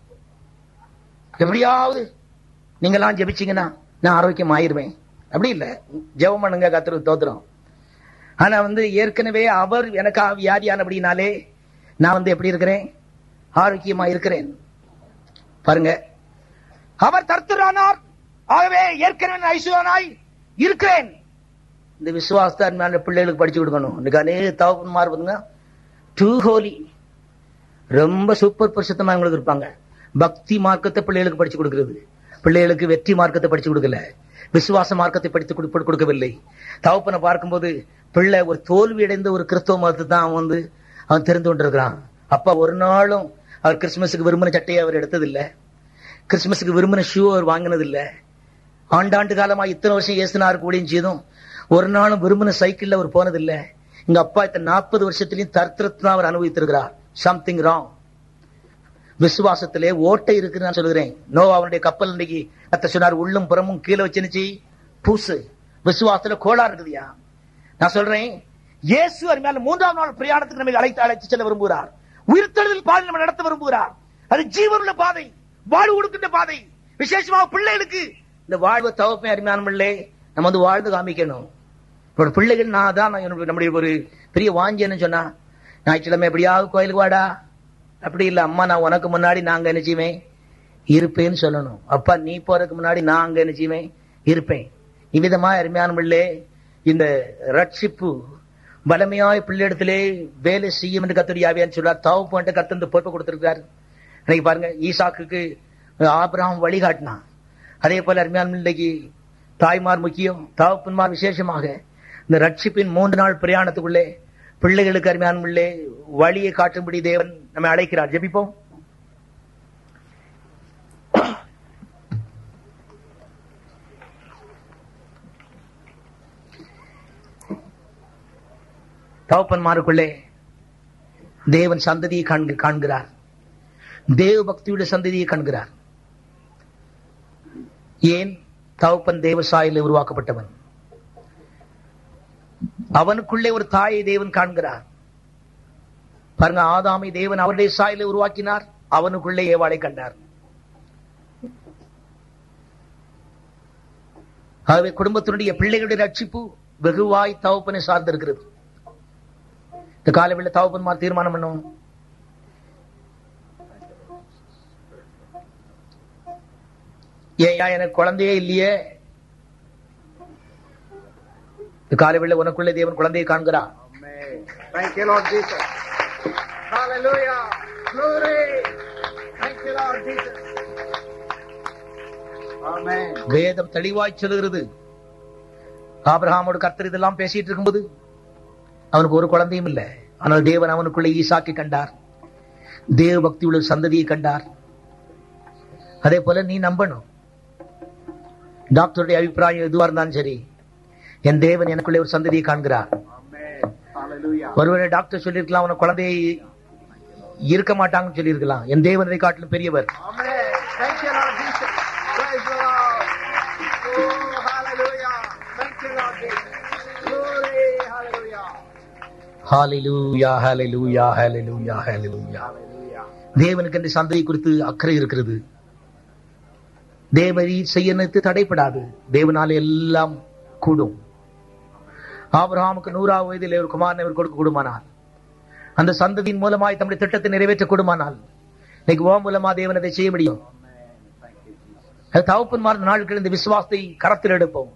எப்படியாவது நீங்கெல்லாம் ஜெபிச்சீங்கன்னா நான் ஆரோக்கியம் ஆயிருவேன் அப்படி இல்ல ஜெபம் பண்ணுங்க கத்திர தோத்திரம் ஆனா வந்து ஏற்கனவே அவர் எனக்காக வியாதியானபடினாலே நான் வந்து எப்படி இருக்கிறேன் ஆரோக்கியமா இருக்கிறேன் பாருங்க அவர் தர்த்தரானார் ஆகவே ஏற்கனவே நான் ஐஸ்வரனாய் இருக்கிறேன் இந்த விசுவாசத்தை மேல பிள்ளைகளுக்கு படிச்சு கொடுக்கணும் இன்னைக்கு அநேக தகப்பன்மார் பாருங்க டூ ஹோலி ரொம்ப சூப்பர் பரிசுத்தமா உங்களுக்கு இருப்பாங்க பக்தி மார்க்கத்தை பிள்ளைகளுக்கு படிச்சு கொடுக்கிறது பிள்ளைகளுக்கு வெற்றி மார்க்கத்தை படிச்சு கொடுக்கல விசுவாச மார்க்கத்தை படித்து கொடு- கொடுக்கவில்லை தகப்பனை பார்க்கும்போது பிள்ளை ஒரு தோல்வி அடைந்த ஒரு கிறிஸ்தவ மதத்தை தான் அவன் வந்து அவன் தெரிந்து கொண்டிருக்கிறான் அப்பா ஒரு நாளும் அவர் கிறிஸ்துமஸுக்கு விரும்பின சட்டையை அவர் எடுத்ததில்லை கிறிஸ்துமஸுக்கு விரும்பின ஷூ அவர் வாங்கினதில்லை ஆண்டாண்டு காலமா இத்தனை வருஷம் இயேசுனார் கூடியும் செய்தும் ஒரு நாளும் விரும்பின சைக்கிள்ல அவர் போனதில்லை எங்க அப்பா இத்தனை நாற்பது வருஷத்திலையும் தர்த்தரத்தை தான் அவர் அனுபவித்திருக்கிறார் சம்திங் ராங் விசுவாசத்திலே ஓட்டை இருக்குன்னு நான் சொல்கிறேன் நோவா அவனுடைய கப்பல் இன்னைக்கு கத்த சொன்னார் உள்ளும் புறமும் கீழே வச்சுனுச்சு பூசு விசுவாசத்துல கோளாறு இருக்குதுயா நான் சொல்றேன் இயேசு அவர் மேல மூன்றாம் நாள் பிரயாணத்துக்கு நம்மை அழைத்து அழைத்து செல்ல விரும்புகிறார் உயிர்த்தெழுதல் பாதை நம்ம நடத்த விரும்புகிறார் அது ஜீவனுள்ள பாதை வாழ்வு கொடுக்கின்ற பாதை விசேஷமாக பிள்ளைகளுக்கு இந்த வாழ்வு தவப்பை அருமையானமில்லை நம்ம வந்து வாழ்ந்து காமிக்கணும் என்னோட பிள்ளைகள் நான் தான் நான் என்னுடைய- நம்முடைய ஒரு பெரிய வாஞ்சின்னு சொன்னா ஞாயிற்றுக்கிழமை எப்படியாவது கோயிலுக்கு வாடா அப்படி இல்ல அம்மா நான் உனக்கு முன்னாடி நாங்க என்ன செய்வேன் இருப்பேன்னு சொல்லணும் அப்பா நீ போறதுக்கு முன்னாடி நான் அங்க என்ன செய்வேன் இருப்பேன் இவ்விதமா அருமையான பிள்ளை இந்த ரட்சிப்பு பலமையாய் பிள்ளையிடத்திலே வேலை செய்யும் என்று கத்தடியாவியான்னு சொல்றார் தாவு போன்ற கத்தந்து பொறுப்பு கொடுத்திருக்காரு இன்னைக்கு பாருங்க ஈசாக்குக்கு ஆபிரகாம் வழிகாட்டினான் அதே போல அருமையான பிள்ளைக்கு தாய்மார் முக்கியம் தகப்பன்மார் விசேஷமாக இந்த ரட்சிப்பின் மூன்று நாள் பிரயாணத்துக்குள்ளே பிள்ளைகளுக்கு அருமையான பிள்ளை வழியை காட்டும்படி தேவன் நம்மை அழைக்கிறார் ஜெபிப்போம் தகப்பன்மாருக்குள்ளே தேவன் சந்ததியை காண்க காண்கிறார் தேவ பக்தியுடைய சந்ததியை காண்கிறார் ஏன் தகப்பன் தேவசாயில உருவாக்கப்பட்டவன் அவனுக்குள்ளே ஒரு தாயை தேவன் காண்கிறார் பாருங்க ஆதாமை தேவன் அவருடைய சாயலை உருவாக்கினார் அவனுக்குள்ளே ஏவாளை கண்டார் ஆகவே குடும்பத்தினுடைய பிள்ளைகளுடைய ரட்சிப்பு வெகுவாய் தவப்பனை சார்ந்திருக்கிறது இந்த காலவெளியில் தவப்பன்மார் தீர்மானம் பண்ணும் ஏயா எனக்கு குழந்தையே இல்லையே இந்த காலவெளியில் உனக்குள்ளே தேவன் குழந்தையை காண்கிறார் Amen. Thank you, Lord Jesus. Hallelujah. Glory. Thank you, Lord Jesus. Amen. வேதம் தெளிவாய் சொல்லுகிறது ஆபிரகாமோடு கர்த்தர் இதெல்லாம் பேசிட்டு இருக்கும்போது அவனுக்கு ஒரு குழந்தையும் இல்லை ஆனால் தேவன் அவனுக்குள்ளே ஈசாக்கை கண்டார் தேவ பக்தி உள்ள சந்ததியை கண்டார் அதே போல நீ நம்பணும் டாக்டருடைய அபிப்பிராயம் எதுவா இருந்தாலும் சரி என் தேவன் எனக்குள்ளே ஒரு சந்ததியை காண்கிறார் Amen. Hallelujah. ஒருவேளை டாக்டர் சொல்லியிருக்கலாம் அவன குழந்தையை இருக்க மாட்டாங்கன்னு சொல்லியிருக்கலாம் என் தேவனை காட்டிலும் பெரியவர் Amen. Thank you, Lord Jesus. Praise the Lord. Oh, hallelujah. Thank you, Lord Jesus. Glory. Hallelujah. Hallelujah hallelujah hallelujah hallelujah Hallelujah. தேவனுக்கு என்று சந்தையை குறித்து அக்கறை இருக்கிறது தேவரி செய்ய நினைத்து தடைப்படாது தேவனால எல்லாம் கூடும் ஆபிரகாமுக்கு நூறாவது வயதில் ஒரு குமாரனை அவர் கொடுக்க கூடுமானால் அந்த சந்ததியின் மூலமாய் தம்முடைய திட்டத்தை நிறைவேற்ற கூடுமானால் இன்னைக்கு ஓ மூலமா தேவன் அதை செய்ய முடியும் அது தகப்பன்மார் நாட்கள் இந்த விசுவாசத்தை கரத்தில் எடுப்போம்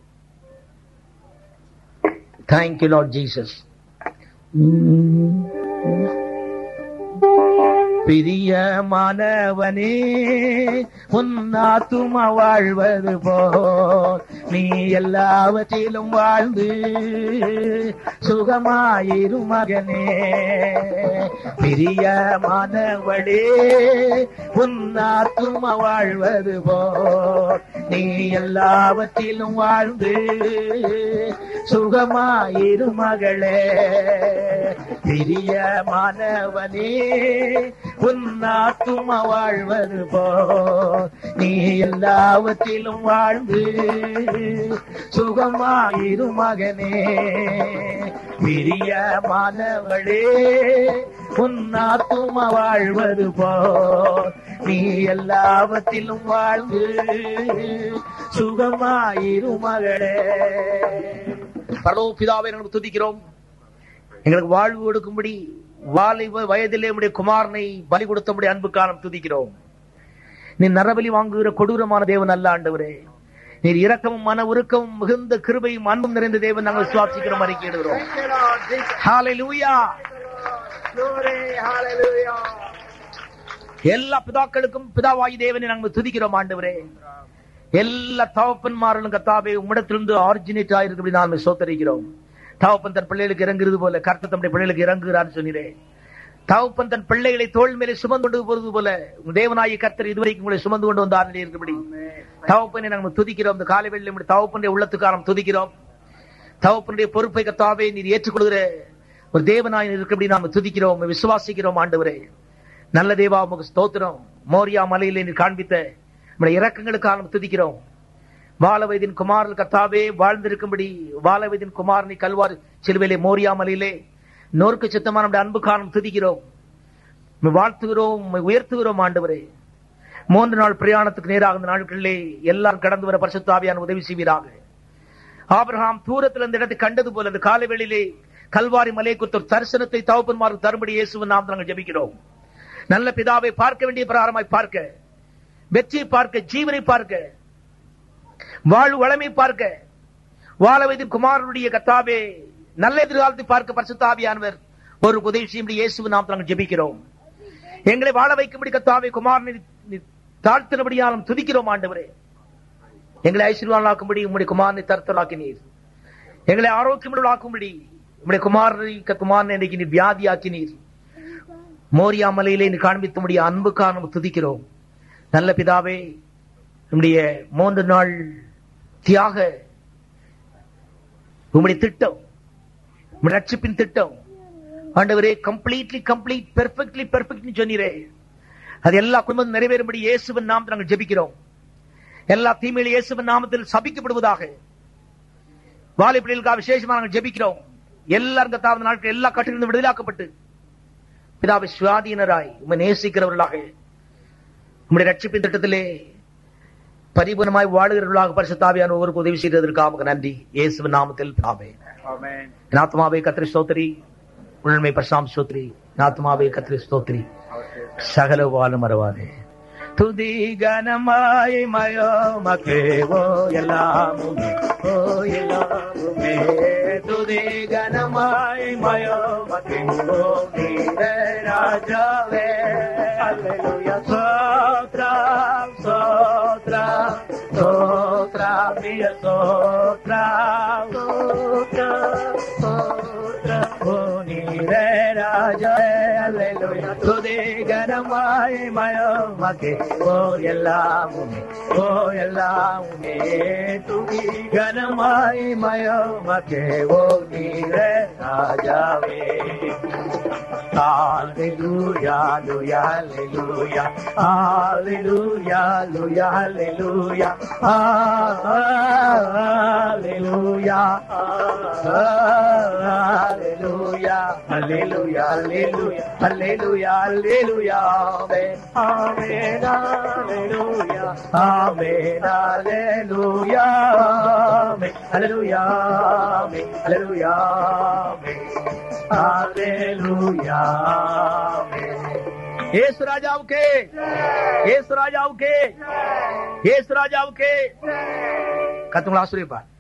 தேங்க்யூ லார்ட் ஜீசஸ் பிரியமானவனே உன்னாத்துமா வாழ்வது போல் நீ எல்லாவற்றிலும் வாழ்ந்து சுகமாயிரு மகனே பிரியமானவளே உன்னாத்துமா வாழ்வது போல் நீ எல்லாவற்றிலும் வாழ்ந்து சுகமாயிரு மகளே பிரியமானவனே உன்னாத்துமா வாழ்வது போ நீ எல்லாவற்றிலும் வாழ்ந்து சுகமாயிரு மகனே பிரியமானவளே உன்னாத்துமா வாழ்வது போ நீ எல்லாவற்றிலும் வாழ்ந்து சுகமாயிரு மகளே பரலோ பிதாவை நாங்கள் துதிக்கிறோம் எங்களுக்கு வாழ்வு கொடுக்கும்படி வாலிப வயதிலே உடைய குமாரனை பலி கொடுத்தபடி அன்பு காலம் துதிக்கிறோம் நீ நரபலி வாங்குகிற கொடூரமான தேவன் அல்ல ஆண்டவரே நீர் இரக்கமும் மன உருக்கமும் மிகுந்த கிருபையும் அன்பும் நிறைந்த தேவன் நாங்கள் சுவாசிக்கிறோம் அறிக்கையிடுகிறோம் Thank you, Lord Jesus. Hallelujah Glory. Hallelujah. எல்லா பிதாக்களுக்கும் பிதாவாகி தேவனை நாங்கள் துதிக்கிறோம் ஆண்டவரே எல்லா தவப்பன்மார்களும் கத்தாவே உம்மிடத்திலிருந்து ஆரிஜினேட் ஆயிருக்கப்படி நாம் சோத்தரிக்கிறோம் தவப்பன் தன் பிள்ளைகளுக்கு இறங்குறது போல கர்த்தர் தம்முடைய பிள்ளைகளுக்கு இறங்குகிறான்னு சொன்னீரேன் தகப்பன் தன் பிள்ளைகளை தோள் மேலே சுமந்து கொண்டு போறது போல உங்க தேவனாய கர்த்தர் இதுவரைக்கும் உங்களை சுமந்து கொண்டு வந்தார் இருக்கிறபடி தகப்பனை நாங்கள் துதிக்கிறோம் இந்த காலை வேளையில் நம்முடைய தகப்பனுடைய உள்ளத்துக்காரம் துதிக்கிறோம் தகப்பனுடைய பொறுப்பை கத்தாவே நீர் ஏற்றுக்கொள்கிற ஒரு தேவனாய் இருக்கிறபடி நாம் துதிக்கிறோம் உம்மை விசுவாசிக்கிறோம் ஆண்டவரே நல்ல தேவா உமக்கு ஸ்தோத்திரம் மோரியா மலையிலே நீர் காண்பித்த நம்முடைய இறக்கங்களுக்காக நாம் துதிக்கிறோம் வாழ வயதின் குமாரன் கத்தாவே வாழ்ந்திருக்கும்படி வாழ வயதின் குமாரனை கல்வார் சிலுவையிலே மோரியா மலையிலே நோர்க்கு சித்தமான நம்முடைய அன்பு காலம் துதிக்கிறோம் உம்மை வாழ்த்துகிறோம் உம்மை உயர்த்துகிறோம் ஆண்டவரே மூன்று நாள் பிரயாணத்துக்கு நேராக இந்த நாட்களிலே எல்லாரும் கடந்து வர பரிசுத்தாவியான உதவி செய்வீராக ஆபிரகாம் தூரத்தில் இந்த இடத்தை கண்டது போல இந்த காலை வேளையிலே கல்வாரி மலை குறித்த ஒரு தரிசனத்தை தவப்பன்மாருக்கு தரும்படி இயேசுவின் நாம் நாங்கள் ஜெபிக்கிறோம் நல்ல பிதாவை பார்க்க வேண்டிய பிரகாரமாய் பார்க்க வெற்றியை பார்க்க ஜீவனை பார்க்க வாழ்வு வளமை பார்க்க வாழ வயதின் குமாரனுடைய கத்தாவே நல்ல எதிர்காலத்தை பார்க்க பரிசுத்தாவியானவர் ஒரு உதவி செய்யும்படி இயேசுவின் நாம் நாங்கள் ஜெபிக்கிறோம் எங்களை வாழ வைக்கும்படி கத்தாவே குமாரனை நீ- தாழ்த்தினபடியாலும் துதிக்கிறோம் ஆண்டவரே எங்களை ஐஸ்வர்யாக்கும்படி உம்முடைய குமாரனை தருத்தலாக்கினீர் எங்களை ஆரோக்கியமுள்ளாக்கும்படி உம்முடைய குமாரனை குமாரனை இன்னைக்கு நீ வியாதியாக்கினீர் மோரியா மலையிலே நீ காண்பித்தும்படி அன்புக்காக நம்ம துதிக்கிறோம் நல்ல பிதாவே நம்முடைய மூன்று நாள் தியாக உம்முடைய திட்டம் உம்முடைய ரட்சிப்பின் திட்டம் ஆண்டவரே கம்ப்ளீட்லி கம்ப்ளீட் பெர்ஃபெக்ட்லி பெர்ஃபெக்ட்னு சொன்னீரே அது எல்லா குடும்பம் நிறைவேறும்படி இயேசுவின் நாமத்தில் நாங்கள் ஜெபிக்கிறோம் எல்லா தீமையிலும் இயேசுவின் நாமத்தில் சபிக்கப்படுவதாக வாலிபடிகளுக்காக விசேஷமா நாங்கள் ஜெபிக்கிறோம் எல்லாரும் கத்தாவது நாட்கள் எல்லா கட்டிலிருந்து விடுதலாக்கப்பட்டு பிதாவை சுவாதீனராய் உண்மை நேசிக்கிறவர்களாக உம்முடைய ரட்சிப்பின் திட்டத்திலே பரிபூர்ணமாய் வாழுகிறவர்களாக பரிசுத்தாவியான ஒவ்வொருக்கு உதவி செய்ததற்காக உமக்கு நன்றி இயேசுவின் நாமத்தில் பிதாவே Amen. என் ஆத்மாவே கத்திரி ஸ்தோத்திரி உண்மை பிரசாம் ஸ்தோத்திரி என் ஆத்மாவே கத்திரி ஸ்தோத்திரி சகல வாழும் மறவாதே துதி கனமாய் மயோ மக்கேவோ எல்லாமுமே ஓ எல்லாமுமே துதி கனமாய் மயோ மக்கேவோ நீர ராஜாவே அல்லேலூயா சோத்ரம் சோத்ரம் சோத்ரம் பிரிய சோத்ரம் சோத்ரம் சோத்ரம் ஓ நீர ராஜா அல்லேலூயா துதி கனமாய் மயோ மக்கே ஓ எல்லாமுமே ஓ எல்லாமுமே துதி கனமாய் மயோ மக்கே ஓ நீர ராஜாவே Hallelujah, hallelujah, hallelujah, hallelujah, hallelujah, hallelujah, hallelujah, hallelujah, hallelujah, hallelujah, hallelujah, hallelujah, amen, amen, hallelujah, amen, hallelujah, amen, hallelujah, amen, hallelujah, amen. Hallelujah. இயேசு ராஜாவுக்கே இயேசு ராஜாவுக்கே இயேசு ராஜாவுக்கே கத்துங்களை ஆசிரியப்பா